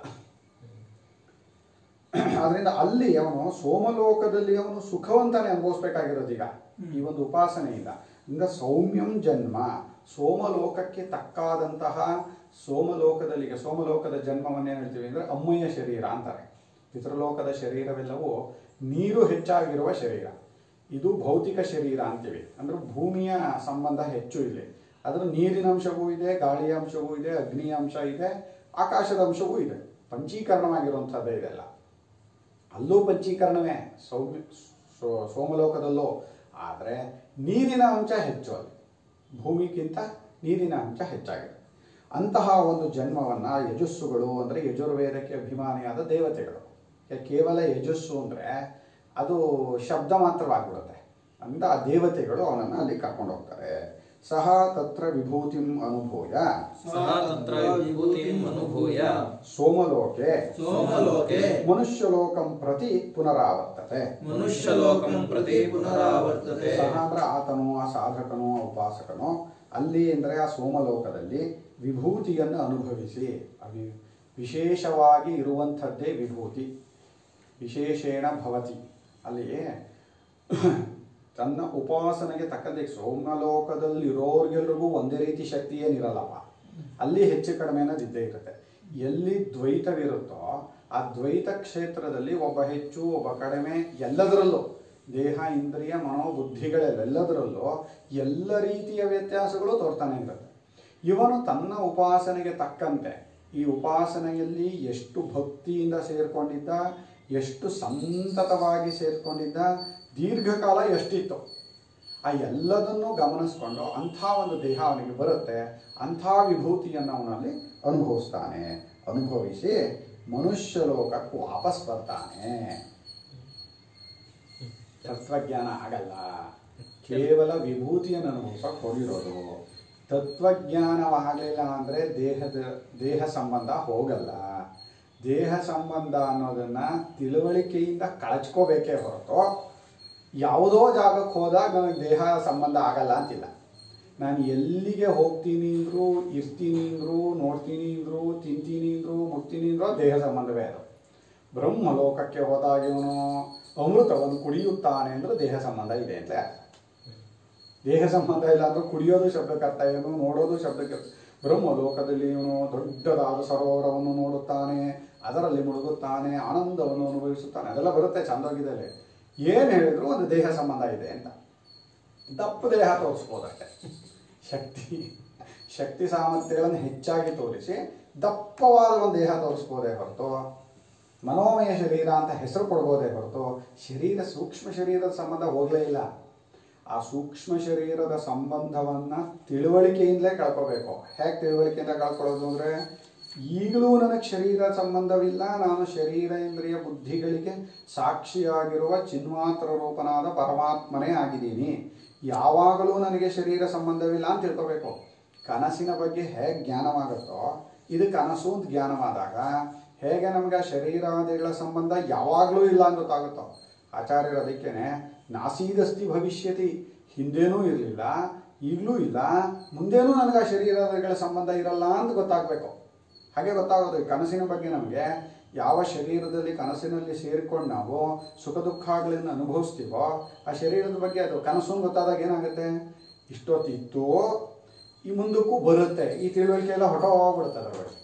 ಆದ್ರಿಂದ ಅಲ್ಲಿ ಅವನು ಸೋಮಲೋಕದಲ್ಲಿ ಅವನು ಸುಖವಂತಾನೆ ಅನುಭವಿಸ್ಬೇಕಾಗಿರೋದು ಈಗ ಈ ಒಂದು ಉಪಾಸನೆಯಿಂದ ಇಂದ ಸೌಮ್ಯಂ ಜನ್ಮ ಸೋಮಲೋಕಕ್ಕೆ ತಕ್ಕಾದಂತಹ ಸೋಮಲೋಕದಲ್ಲಿ ಈಗ ಸೋಮಲೋಕದ ಜನ್ಮವನ್ನೇನು ಹೇಳ್ತೀವಿ ಅಂದರೆ ಅಮ್ಮಯ್ಯ ಶರೀರ ಅಂತಾರೆ ಪಿತೃಲೋಕದ ಶರೀರವೆಲ್ಲವೂ ನೀರು ಹೆಚ್ಚಾಗಿರುವ ಶರೀರ ಇದು ಭೌತಿಕ ಶರೀರ ಅಂತೀವಿ ಅಂದ್ರೆ ಭೂಮಿಯ ಸಂಬಂಧ ಹೆಚ್ಚು ಇಲ್ಲಿ ಅದರ ನೀರಿನ ಅಂಶವೂ ಇದೆ ಗಾಳಿಯ ಅಂಶವೂ ಇದೆ ಅಗ್ನಿಯ ಅಂಶ ಇದೆ ಆಕಾಶದ ಅಂಶವೂ ಇದೆ ಪಂಚೀಕರಣವಾಗಿರುವಂಥದ್ದೇ ಇದೆಲ್ಲ ಅಲ್ಲೂ ಪಂಚೀಕರಣವೇ ಸೌಮ್ಯ ಸೋ- ಸೋಮಲೋಕದಲ್ಲೂ ಆದರೆ ನೀರಿನ ಅಂಶ ಹೆಚ್ಚು ಅಲ್ಲಿ ಭೂಮಿಗಿಂತ ನೀರಿನ ಅಂಶ ಹೆಚ್ಚಾಗಿದೆ ಅಂತಹ ಒಂದು ಜನ್ಮವನ್ನು ಯಜಸ್ಸುಗಳು ಅಂದರೆ ಯಜುರ್ವೇದಕ್ಕೆ ಅಭಿಮಾನಿಯಾದ ದೇವತೆಗಳು ಯಾಕೆ ಕೇವಲ ಯಜಸ್ಸು ಅಂದರೆ ಅದು ಶಬ್ದ ಮಾತ್ರವಾಗಿಬಿಡುತ್ತೆ ಅಂತ ಆ ದೇವತೆಗಳು ಅವನನ್ನು ಅಲ್ಲಿ ಕರ್ಕೊಂಡು ಹೋಗ್ತಾರೆ ಸಹ ತತ್ರ ವಿಭೂತಿಂ ಅನುಭೂಯ ಸಹ ತತ್ರ ವಿಭೂತಿಂ ಅನುಭೂಯ ಸೋಮಲೋಕೆ ಸೋಮಲೋಕೆ ಮನುಷ್ಯಲೋಕಂ ಪ್ರತಿ ಪುನರಾವರ್ತತೆ ಮನುಷ್ಯಲೋಕಂ ಪ್ರತಿ ಪುನರಾವರ್ತತೆ ಸಹ ಅಂದ್ರೆ ಆತನು ಆ ಸಾಧಕನು ಆ ಉಪಾಸಕನು ಅಲ್ಲಿ ಅಂದರೆ ಆ ಸೋಮಲೋಕದಲ್ಲಿ ವಿಭೂತಿಯನ್ನು ಅನುಭವಿಸಿ ಅವಿ ವಿಶೇಷವಾಗಿ ಇರುವಂಥದ್ದೇ ವಿಭೂತಿ ವಿಶೇಷೇಣ ಭವತಿ ಅಲ್ಲಿ ತನ್ನ ಉಪಾಸನೆಗೆ ತಕ್ಕಂತೆ ಸೋಮಲೋಕದಲ್ಲಿ ಇರೋರಿಗೆಲ್ರಿಗೂ ಒಂದೇ ರೀತಿ ಶಕ್ತಿ ಏನಿರಲ್ಲಪ್ಪ ಅಲ್ಲಿ ಹೆಚ್ಚು ಕಡಿಮೆ ಅನ್ನೋದು ಇದ್ದೇ ಇರುತ್ತೆ ಎಲ್ಲಿ ದ್ವೈತವಿರುತ್ತೋ ಆ ದ್ವೈತ ಕ್ಷೇತ್ರದಲ್ಲಿ ಒಬ್ಬ ಹೆಚ್ಚು ಒಬ್ಬ ಕಡಿಮೆ ಎಲ್ಲದರಲ್ಲೂ ದೇಹ ಇಂದ್ರಿಯ ಮನೋಬುದ್ಧಿಗಳೆಲ್ಲದರಲ್ಲೂ ಎಲ್ಲ ರೀತಿಯ ವ್ಯತ್ಯಾಸಗಳು ತೋರ್ತಾನೆ ಇರುತ್ತೆ ಇವನು ತನ್ನ ಉಪಾಸನೆಗೆ ತಕ್ಕಂತೆ ಈ ಉಪಾಸನೆಯಲ್ಲಿ ಎಷ್ಟು ಭಕ್ತಿಯಿಂದ ಸೇರ್ಕೊಂಡಿದ್ದ ಎಷ್ಟು ಸಂತತವಾಗಿ ಸೇರ್ಕೊಂಡಿದ್ದ ದೀರ್ಘಕಾಲ ಎಷ್ಟಿತ್ತು ಆ ಎಲ್ಲದನ್ನೂ ಗಮನಿಸ್ಕೊಂಡು ಅಂಥ ಒಂದು ದೇಹ ಅವನಿಗೆ ಬರುತ್ತೆ ಅಂಥ ವಿಭೂತಿಯನ್ನು ಅವನಲ್ಲಿ ಅನುಭವಿಸ್ತಾನೆ ಅನುಭವಿಸಿ ಮನುಷ್ಯ ಲೋಕಕ್ಕೆ ವಾಪಸ್ ಬರ್ತಾನೆ ತತ್ವಜ್ಞಾನ ಆಗಲ್ಲ ಕೇವಲ ವಿಭೂತಿಯನ್ನು ಅನುಭವಿಸೋಕೆ ಹೋಗಿರೋದು ತತ್ವಜ್ಞಾನವಾಗಲಿಲ್ಲ ಅಂದರೆ ದೇಹದ ದೇಹ ಸಂಬಂಧ ಹೋಗಲ್ಲ ದೇಹ ಸಂಬಂಧ ಅನ್ನೋದನ್ನು ತಿಳುವಳಿಕೆಯಿಂದ ಕಳಚ್ಕೋಬೇಕೇ ಹೊರತು ಯಾವುದೋ ಜಾಗಕ್ಕೆ ಹೋದಾಗ ನನಗೆ ದೇಹ ಸಂಬಂಧ ಆಗಲ್ಲ ಅಂತಿಲ್ಲ ನಾನು ಎಲ್ಲಿಗೆ ಹೋಗ್ತೀನಿ ಅಂದರೂ ಇರ್ತೀನಿ ಅಂದರೂ ನೋಡ್ತೀನಿ ಅಂದರೂ ತಿಂತೀನಿ ಅಂದರೂ ಮುಟ್ತೀನಿ ಅಂದರೂ ದೇಹ ಸಂಬಂಧವೇ ಅದು ಬ್ರಹ್ಮಲೋಕಕ್ಕೆ ಹೋದಾಗ ಇವನು ಅಮೃತವನ್ನು ಕುಡಿಯುತ್ತಾನೆ ಅಂದರೆ ದೇಹ ಸಂಬಂಧ ಇದೆ ಅಂತ ಅರ್ಥ. ದೇಹ ಸಂಬಂಧ ಇಲ್ಲ ಅಂದ್ರೆ ಕುಡಿಯೋದು ಶಬ್ದಕ್ಕೆ ಅರ್ಥ ಏನು ನೋಡೋದು ಶಬ್ದಕ್ಕೆ ಅರ್ಥ. ಬ್ರಹ್ಮಲೋಕದಲ್ಲಿ ಇವನು ದೊಡ್ಡದಾದ ಸರೋವರವನ್ನು ನೋಡುತ್ತಾನೆ ಅದರಲ್ಲಿ ಮುಳುಗುತ್ತಾನೆ ಆನಂದವನ್ನು ಅನುಭವಿಸುತ್ತಾನೆ ಅದೆಲ್ಲ ಬರುತ್ತೆ ಚಂದೋಗಿದಲ್ಲಿ ಏನು ಹೇಳಿದ್ರು ಒಂದು ದೇಹ ಸಂಬಂಧ ಇದೆ ಅಂತ ದಪ್ಪ ದೇಹ ತೋರಿಸ್ಬೋದಷ್ಟೆ ಶಕ್ತಿ ಶಕ್ತಿ ಸಾಮರ್ಥ್ಯಗಳನ್ನು ಹೆಚ್ಚಾಗಿ ತೋರಿಸಿ ದಪ್ಪವಾದ ಒಂದು ದೇಹ ತೋರಿಸ್ಬೋದೇ ಹೊರತು ಮನೋಮಯ ಶರೀರ ಅಂತ ಹೆಸರು ಕೊಡ್ಬೋದೇ ಹೊರತು ಶರೀರ ಸೂಕ್ಷ್ಮ ಶರೀರದ ಸಂಬಂಧ ಹೋಗಲೇ ಇಲ್ಲ ಆ ಸೂಕ್ಷ್ಮ ಶರೀರದ ಸಂಬಂಧವನ್ನು ತಿಳುವಳಿಕೆಯಿಂದಲೇ ಕಳ್ಕೋಬೇಕು ಹೇಗೆ ತಿಳುವಳಿಕೆಯಿಂದ ಕಳ್ಕೊಳ್ಳೋದು ಅಂದರೆ ಈಗಲೂ ನನಗೆ ಶರೀರ ಸಂಬಂಧವಿಲ್ಲ ನಾನು ಶರೀರ ಇಂದ್ರಿಯ ಬುದ್ಧಿಗಳಿಗೆ ಸಾಕ್ಷಿಯಾಗಿರುವ ಚಿನ್ಮಾತ್ರ ರೂಪನಾದ ಪರಮಾತ್ಮನೇ ಆಗಿದ್ದೀನಿ ಯಾವಾಗಲೂ ನನಗೆ ಶರೀರ ಸಂಬಂಧವಿಲ್ಲ ಅಂತ ತಿಳ್ಕೋಬೇಕು ಕನಸಿನ ಬಗ್ಗೆ ಹೇಗೆ ಜ್ಞಾನವಾಗುತ್ತೋ ಇದು ಕನಸು ಅಂತ ಜ್ಞಾನವಾದಾಗ ಹೇಗೆ ನಮಗೆ ಆ ಶರೀರಾದಿಗಳ ಸಂಬಂಧ ಯಾವಾಗಲೂ ಇಲ್ಲ ಅಂತ ಗೊತ್ತಾಗುತ್ತೋ ಆಚಾರ್ಯರು ಅದಕ್ಕೇನೆ ನಾಸೀದಸ್ತಿ ಭವಿಷ್ಯತಿ ಹಿಂದೇನೂ ಇರಲಿಲ್ಲ ಈಗಲೂ ಇಲ್ಲ ಮುಂದೇನೂ ನನಗೆ ಆ ಶರೀರಗಳ ಸಂಬಂಧ ಇರಲ್ಲ ಅಂತ ಗೊತ್ತಾಗಬೇಕು ಹಾಗೆ ಗೊತ್ತಾಗೋದು ಈ ಕನಸಿನ ಬಗ್ಗೆ ನಮಗೆ ಯಾವ ಶರೀರದಲ್ಲಿ ಕನಸಿನಲ್ಲಿ ಸೇರಿಕೊಂಡು ನಾವು ಸುಖ ದುಃಖಗಳನ್ನು ಅನುಭವಿಸ್ತೀವೋ ಆ ಶರೀರದ ಬಗ್ಗೆ ಅದು ಕನಸು ಅಂತ ಗೊತ್ತಾದಾಗ ಏನಾಗುತ್ತೆ ಇಷ್ಟೊತ್ತಿತ್ತು ಈ ಮುಂದಕ್ಕೂ ಬರುತ್ತೆ ಈ ತಿಳುವಳಿಕೆ ಎಲ್ಲ ಹೊಟ್ಟೋಗ್ಬಿಡುತ್ತೆ ಅದರ ಬಗ್ಗೆ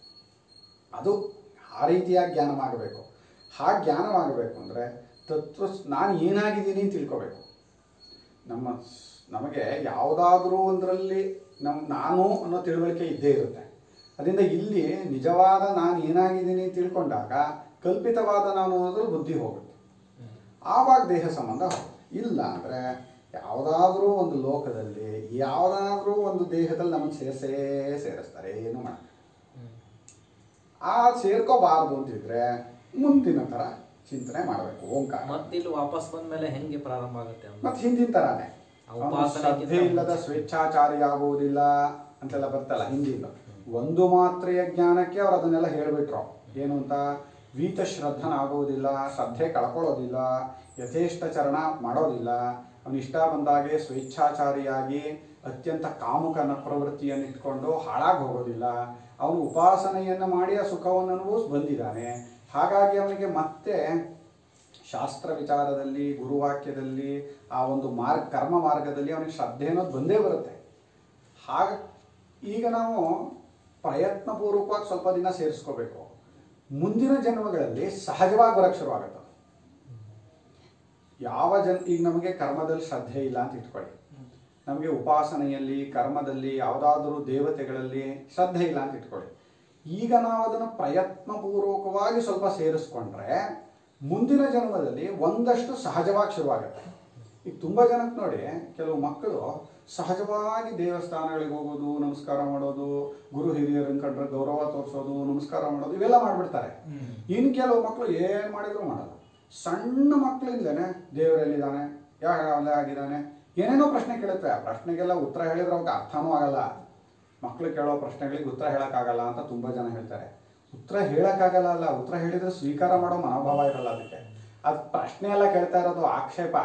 ಅದು ಆ ರೀತಿಯ ಜ್ಞಾನವಾಗಬೇಕು ಆ ಜ್ಞಾನವಾಗಬೇಕು ಅಂದರೆ ತತ್ವ ನಾನು ಏನಾಗಿದ್ದೀನಿ ಅಂತ ತಿಳ್ಕೋಬೇಕು ನಮ್ಮ ಸ್- ನಮಗೆ ಯಾವುದಾದ್ರೂ ಒಂದರಲ್ಲಿ ನಮ್ಮ ನಾನು ಅನ್ನೋ ತಿಳುವಳಿಕೆ ಇದ್ದೇ ಇರುತ್ತೆ ಅದರಿಂದ ಇಲ್ಲಿ ನಿಜವಾದ ನಾನು ಏನಾಗಿದ್ದೀನಿ ಅಂತ ತಿಳ್ಕೊಂಡಾಗ ಕಲ್ಪಿತವಾದ ನಾನು ಅನ್ನೋದ್ರಲ್ಲಿ ಬುದ್ಧಿ ಹೋಗುತ್ತೆ ಆವಾಗ ದೇಹ ಸಂಬಂಧ ಹೋಗುತ್ತೆ ಇಲ್ಲ ಅಂದರೆ ಯಾವುದಾದ್ರೂ ಒಂದು ಲೋಕದಲ್ಲಿ ಯಾವುದಾದ್ರೂ ಒಂದು ದೇಹದಲ್ಲಿ ನಮಗೆ ಸೇರಿಸೇ ಸೇರಿಸ್ತಾರೆ ಏನು ಮಾಡ ಆ ಸೇರ್ಕೋಬಾರ್ದು ಅಂತಿದ್ರೆ ಮುಂದಿನ ಥರ ಚಿಂತನೆ ಮಾಡಬೇಕು ಓಂಕಾರ ಮತ್ತಿಲ್ಲಿ ವಾಪಸ್ ಬಂದ್ಮೇಲೆ ಹೆಂಗೆ ಪ್ರಾರಂಭ ಆಗುತ್ತೆ ಅಂತ ಮತ್ತೆ ಹಿಂದಿನ ಥರನೇ ಆ ಅವನು ಉಪಾಸನೆಗಿಂತ ಶ್ರದ್ಧೆ ಇಲ್ಲದ ಸ್ವೇಚ್ಛಾಚಾರಿ ಆಗುವುದಿಲ್ಲ ಅಂತೆಲ್ಲ ಬರ್ತಲ್ಲ ಹಿಂದಿನ ಒಂದು ಮಾತ್ರೆಯ ಜ್ಞಾನಕ್ಕೆ ಅವ್ರು ಅದನ್ನೆಲ್ಲ ಹೇಳಿಬಿಟ್ರು ಏನು ಅಂತ ವೀತ ಶ್ರದ್ಧನಾಗುವುದಿಲ್ಲ ಶ್ರದ್ಧೆ ಕಳ್ಕೊಳ್ಳೋದಿಲ್ಲ ಯಥೇಷ್ಟ ಚರಣ ಮಾಡೋದಿಲ್ಲ ಅವನು ಇಷ್ಟ ಬಂದಾಗೆ ಸ್ವೇಚ್ಛಾಚಾರಿಯಾಗಿ ಅತ್ಯಂತ ಕಾಮುಕನ ಪ್ರವೃತ್ತಿಯನ್ನು ಇಟ್ಕೊಂಡು ಹಾಳಾಗಿ ಹೋಗೋದಿಲ್ಲ ಅವನು ಉಪಾಸನೆಯನ್ನು ಮಾಡಿ ಆ ಸುಖವನ್ನು ಅನುಭವಿಸಿ ಬಂದಿದ್ದಾನೆ ಹಾಗಾಗಿ ಅವನಿಗೆ ಮತ್ತೆ ಶಾಸ್ತ್ರ ವಿಚಾರದಲ್ಲಿ ಗುರುವಾಕ್ಯದಲ್ಲಿ ಆ ಒಂದು ಮಾರ್ಗ ಕರ್ಮ ಮಾರ್ಗದಲ್ಲಿ ಅವನಿಗೆ ಶ್ರದ್ಧೆ ಅನ್ನೋದು ಬಂದೇ ಬರುತ್ತೆ ಹಾಗ ಈಗ ನಾವು ಪ್ರಯತ್ನಪೂರ್ವಕವಾಗಿ ಸ್ವಲ್ಪ ದಿನ ಸೇರಿಸ್ಕೋಬೇಕು ಮುಂದಿನ ಜನ್ಮಗಳಲ್ಲಿ ಸಹಜವಾಗಿ ಬರಕ್ಕೆ ಶುರುವಾಗುತ್ತೆ ಯಾವ ಜನ್ ಈಗ ನಮಗೆ ಕರ್ಮದಲ್ಲಿ ಶ್ರದ್ಧೆ ಇಲ್ಲ ಅಂತ ಇಟ್ಕೊಳ್ಳಿ ನಮಗೆ ಉಪಾಸನೆಯಲ್ಲಿ ಕರ್ಮದಲ್ಲಿ ಯಾವುದಾದ್ರೂ ದೇವತೆಗಳಲ್ಲಿ ಶ್ರದ್ಧೆ ಇಲ್ಲ ಅಂತ ಇಟ್ಕೊಳ್ಳಿ ಈಗ ನಾವು ಅದನ್ನು ಪ್ರಯತ್ನಪೂರ್ವಕವಾಗಿ ಸ್ವಲ್ಪ ಸೇರಿಸ್ಕೊಂಡ್ರೆ ಮುಂದಿನ ಜನ್ಮದಲ್ಲಿ ಒಂದಷ್ಟು ಸಹಜವಾಗಿ ಶುರುವಾಗುತ್ತೆ ಈಗ ತುಂಬ ಜನಕ್ಕೆ ನೋಡಿ ಕೆಲವು ಮಕ್ಕಳು ಸಹಜವಾಗಿ ದೇವಸ್ಥಾನಗಳಿಗೆ ಹೋಗೋದು ನಮಸ್ಕಾರ ಮಾಡೋದು ಗುರು ಹಿರಿಯರನ್ನ ಕಂಡ್ರೆ ಗೌರವ ತೋರಿಸೋದು ನಮಸ್ಕಾರ ಮಾಡೋದು ಇವೆಲ್ಲ ಮಾಡಿಬಿಡ್ತಾರೆ ಇನ್ನು ಕೆಲವು ಮಕ್ಕಳು ಏನು ಮಾಡಿದ್ರು ಮಾಡಲ್ಲ ಸಣ್ಣ ಮಕ್ಕಳಿಂದಲೇ ದೇವರೆಲ್ಲಿದ್ದಾನೆ ಯಾವ ಆಗಿದ್ದಾನೆ ಏನೇನೋ ಪ್ರಶ್ನೆ ಕೇಳುತ್ತೆ ಆ ಪ್ರಶ್ನೆಗೆಲ್ಲ ಉತ್ತರ ಹೇಳಿದ್ರೆ ಅವ್ರಿಗೆ ಅರ್ಥನೂ ಆಗಲ್ಲ ಮಕ್ಕಳು ಕೇಳೋ ಪ್ರಶ್ನೆಗಳಿಗೆ ಉತ್ತರ ಹೇಳೋಕ್ಕಾಗಲ್ಲ ಅಂತ ತುಂಬ ಜನ ಹೇಳ್ತಾರೆ ಉತ್ತರ ಹೇಳೋಕ್ಕಾಗಲ್ಲ ಅಲ್ಲ ಉತ್ತರ ಹೇಳಿದ್ರೆ ಸ್ವೀಕಾರ ಮಾಡೋ ಮನೋಭಾವ ಇರಲ್ಲ ಅದಕ್ಕೆ ಅದು ಪ್ರಶ್ನೆ ಎಲ್ಲ ಕೇಳ್ತಾ ಇರೋದು ಆಕ್ಷೇಪ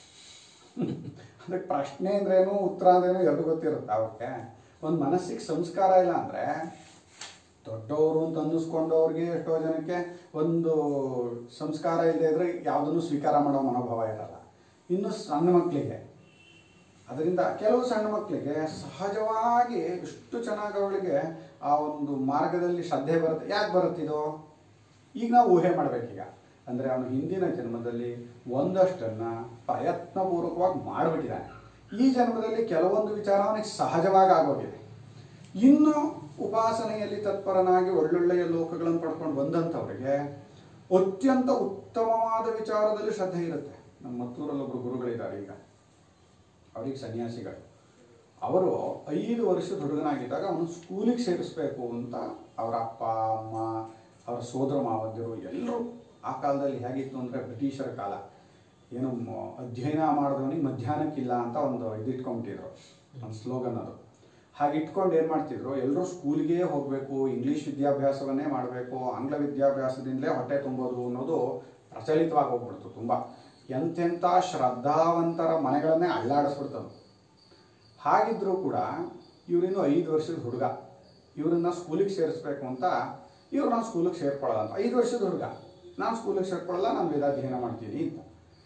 ಅದಕ್ಕೆ ಪ್ರಶ್ನೆ ಅಂದ್ರೇನು ಉತ್ತರ ಅಂದ್ರೇನು ಎರಡು ಗೊತ್ತಿರುತ್ತೆ ಅವಕ್ಕೆ ಒಂದು ಮನಸ್ಸಿಗೆ ಸಂಸ್ಕಾರ ಇಲ್ಲ ಅಂದರೆ ದೊಡ್ಡವರು ಅಂತ ಅನ್ನಿಸ್ಕೊಂಡವ್ರಿಗೆ ಎಷ್ಟೋ ಜನಕ್ಕೆ ಒಂದು ಸಂಸ್ಕಾರ ಇಲ್ಲದೆ ಇದ್ರೆ ಯಾವುದನ್ನು ಸ್ವೀಕಾರ ಮಾಡೋ ಮನೋಭಾವ ಇರಲ್ಲ ಇನ್ನು ಸಣ್ಣ ಮಕ್ಕಳಿಗೆ ಅದರಿಂದ ಕೆಲವು ಸಣ್ಣ ಮಕ್ಕಳಿಗೆ ಸಹಜವಾಗಿ ಎಷ್ಟು ಚೆನ್ನಾಗಿ ಅವಳಿಗೆ ಆ ಒಂದು ಮಾರ್ಗದಲ್ಲಿ ಶ್ರದ್ಧೆ ಬರುತ್ತೆ ಯಾಕೆ ಬರುತ್ತಿದೋ ಈಗ ನಾವು ಊಹೆ ಮಾಡಬೇಕೀಗ ಅಂದರೆ ಅವನು ಹಿಂದಿನ ಜನ್ಮದಲ್ಲಿ ಒಂದಷ್ಟನ್ನು ಪ್ರಯತ್ನಪೂರ್ವಕವಾಗಿ ಮಾಡಿಬಿಟ್ಟಿದ್ದಾನೆ ಈ ಜನ್ಮದಲ್ಲಿ ಕೆಲವೊಂದು ವಿಚಾರ ಅವನಿಗೆ ಸಹಜವಾಗಿ ಆಗೋಗಿದೆ ಇನ್ನು ಉಪಾಸನೆಯಲ್ಲಿ ತತ್ಪರನಾಗಿ ಒಳ್ಳೊಳ್ಳೆಯ ಲೋಕಗಳನ್ನು ಪಡ್ಕೊಂಡು ಬಂದಂಥವ್ರಿಗೆ ಅತ್ಯಂತ ಉತ್ತಮವಾದ ವಿಚಾರದಲ್ಲಿ ಶ್ರದ್ಧೆ ಇರುತ್ತೆ ನಮ್ಮ ಮತ್ತೂರಲ್ಲೊಬ್ಬರು ಗುರುಗಳಿದ್ದಾರೆ ಈಗ ಅವ್ರಿಗೆ ಸನ್ಯಾಸಿಗಳು ಅವರು ಐದು ವರ್ಷದ ಹುಡುಗನಾಗಿದ್ದಾಗ ಅವನು ಸ್ಕೂಲಿಗೆ ಸೇರಿಸ್ಬೇಕು ಅಂತ ಅವರ ಅಪ್ಪ ಅಮ್ಮ ಅವರ ಸೋದರ ಮಾವಂದಿರು ಎಲ್ಲರೂ ಆ ಕಾಲದಲ್ಲಿ ಹೇಗಿತ್ತು ಅಂದರೆ ಬ್ರಿಟಿಷರ ಕಾಲ ಏನು ಮ- ಅಧ್ಯಯನ ಮಾಡಿದವನಿಗೆ ಮಧ್ಯಾಹ್ನಕ್ಕಿಲ್ಲ ಅಂತ ಒಂದು ಇದು ಇಟ್ಕೊಂಬಿಟ್ಟಿದ್ರು ಒಂದು ಸ್ಲೋಗನ್ ಅದು ಹಾಗೆ ಇಟ್ಕೊಂಡು ಏನು ಮಾಡ್ತಿದ್ರು ಎಲ್ಲರೂ ಸ್ಕೂಲ್ಗೆ ಹೋಗಬೇಕು ಇಂಗ್ಲೀಷ್ ವಿದ್ಯಾಭ್ಯಾಸವನ್ನೇ ಮಾಡಬೇಕು ಆಂಗ್ಲ ವಿದ್ಯಾಭ್ಯಾಸದಿಂದಲೇ ಹೊಟ್ಟೆ ತುಂಬೋದು ಅನ್ನೋದು ಪ್ರಚಲಿತವಾಗಿ ಹೋಗ್ಬಿಡ್ತು ತುಂಬ ಎಂತೆಂಥ ಶ್ರದ್ಧಾವಂತರ ಮನೆಗಳನ್ನೇ ಅಳ್ಳಾಡಿಸ್ಬಿಡ್ತವು ಹಾಗಿದ್ರೂ ಕೂಡ ಇವರಿನ್ನು ಐದು ವರ್ಷದ ಹುಡುಗ ಇವರನ್ನ ಸ್ಕೂಲಿಗೆ ಸೇರಿಸ್ಬೇಕು ಅಂತ ಇವ್ರು ನಾನು ಸ್ಕೂಲಿಗೆ ಸೇರ್ಕೊಳ್ಳಲ್ಲ ಅಂತ ಐದು ವರ್ಷದ ಹುಡುಗ ನಾನು ಸ್ಕೂಲಿಗೆ ಸೇರ್ಕೊಳ್ಳಲ್ಲ ನಾನು ವೇದಾಧ್ಯಯನ ಮಾಡ್ತೀನಿ ಅಂತ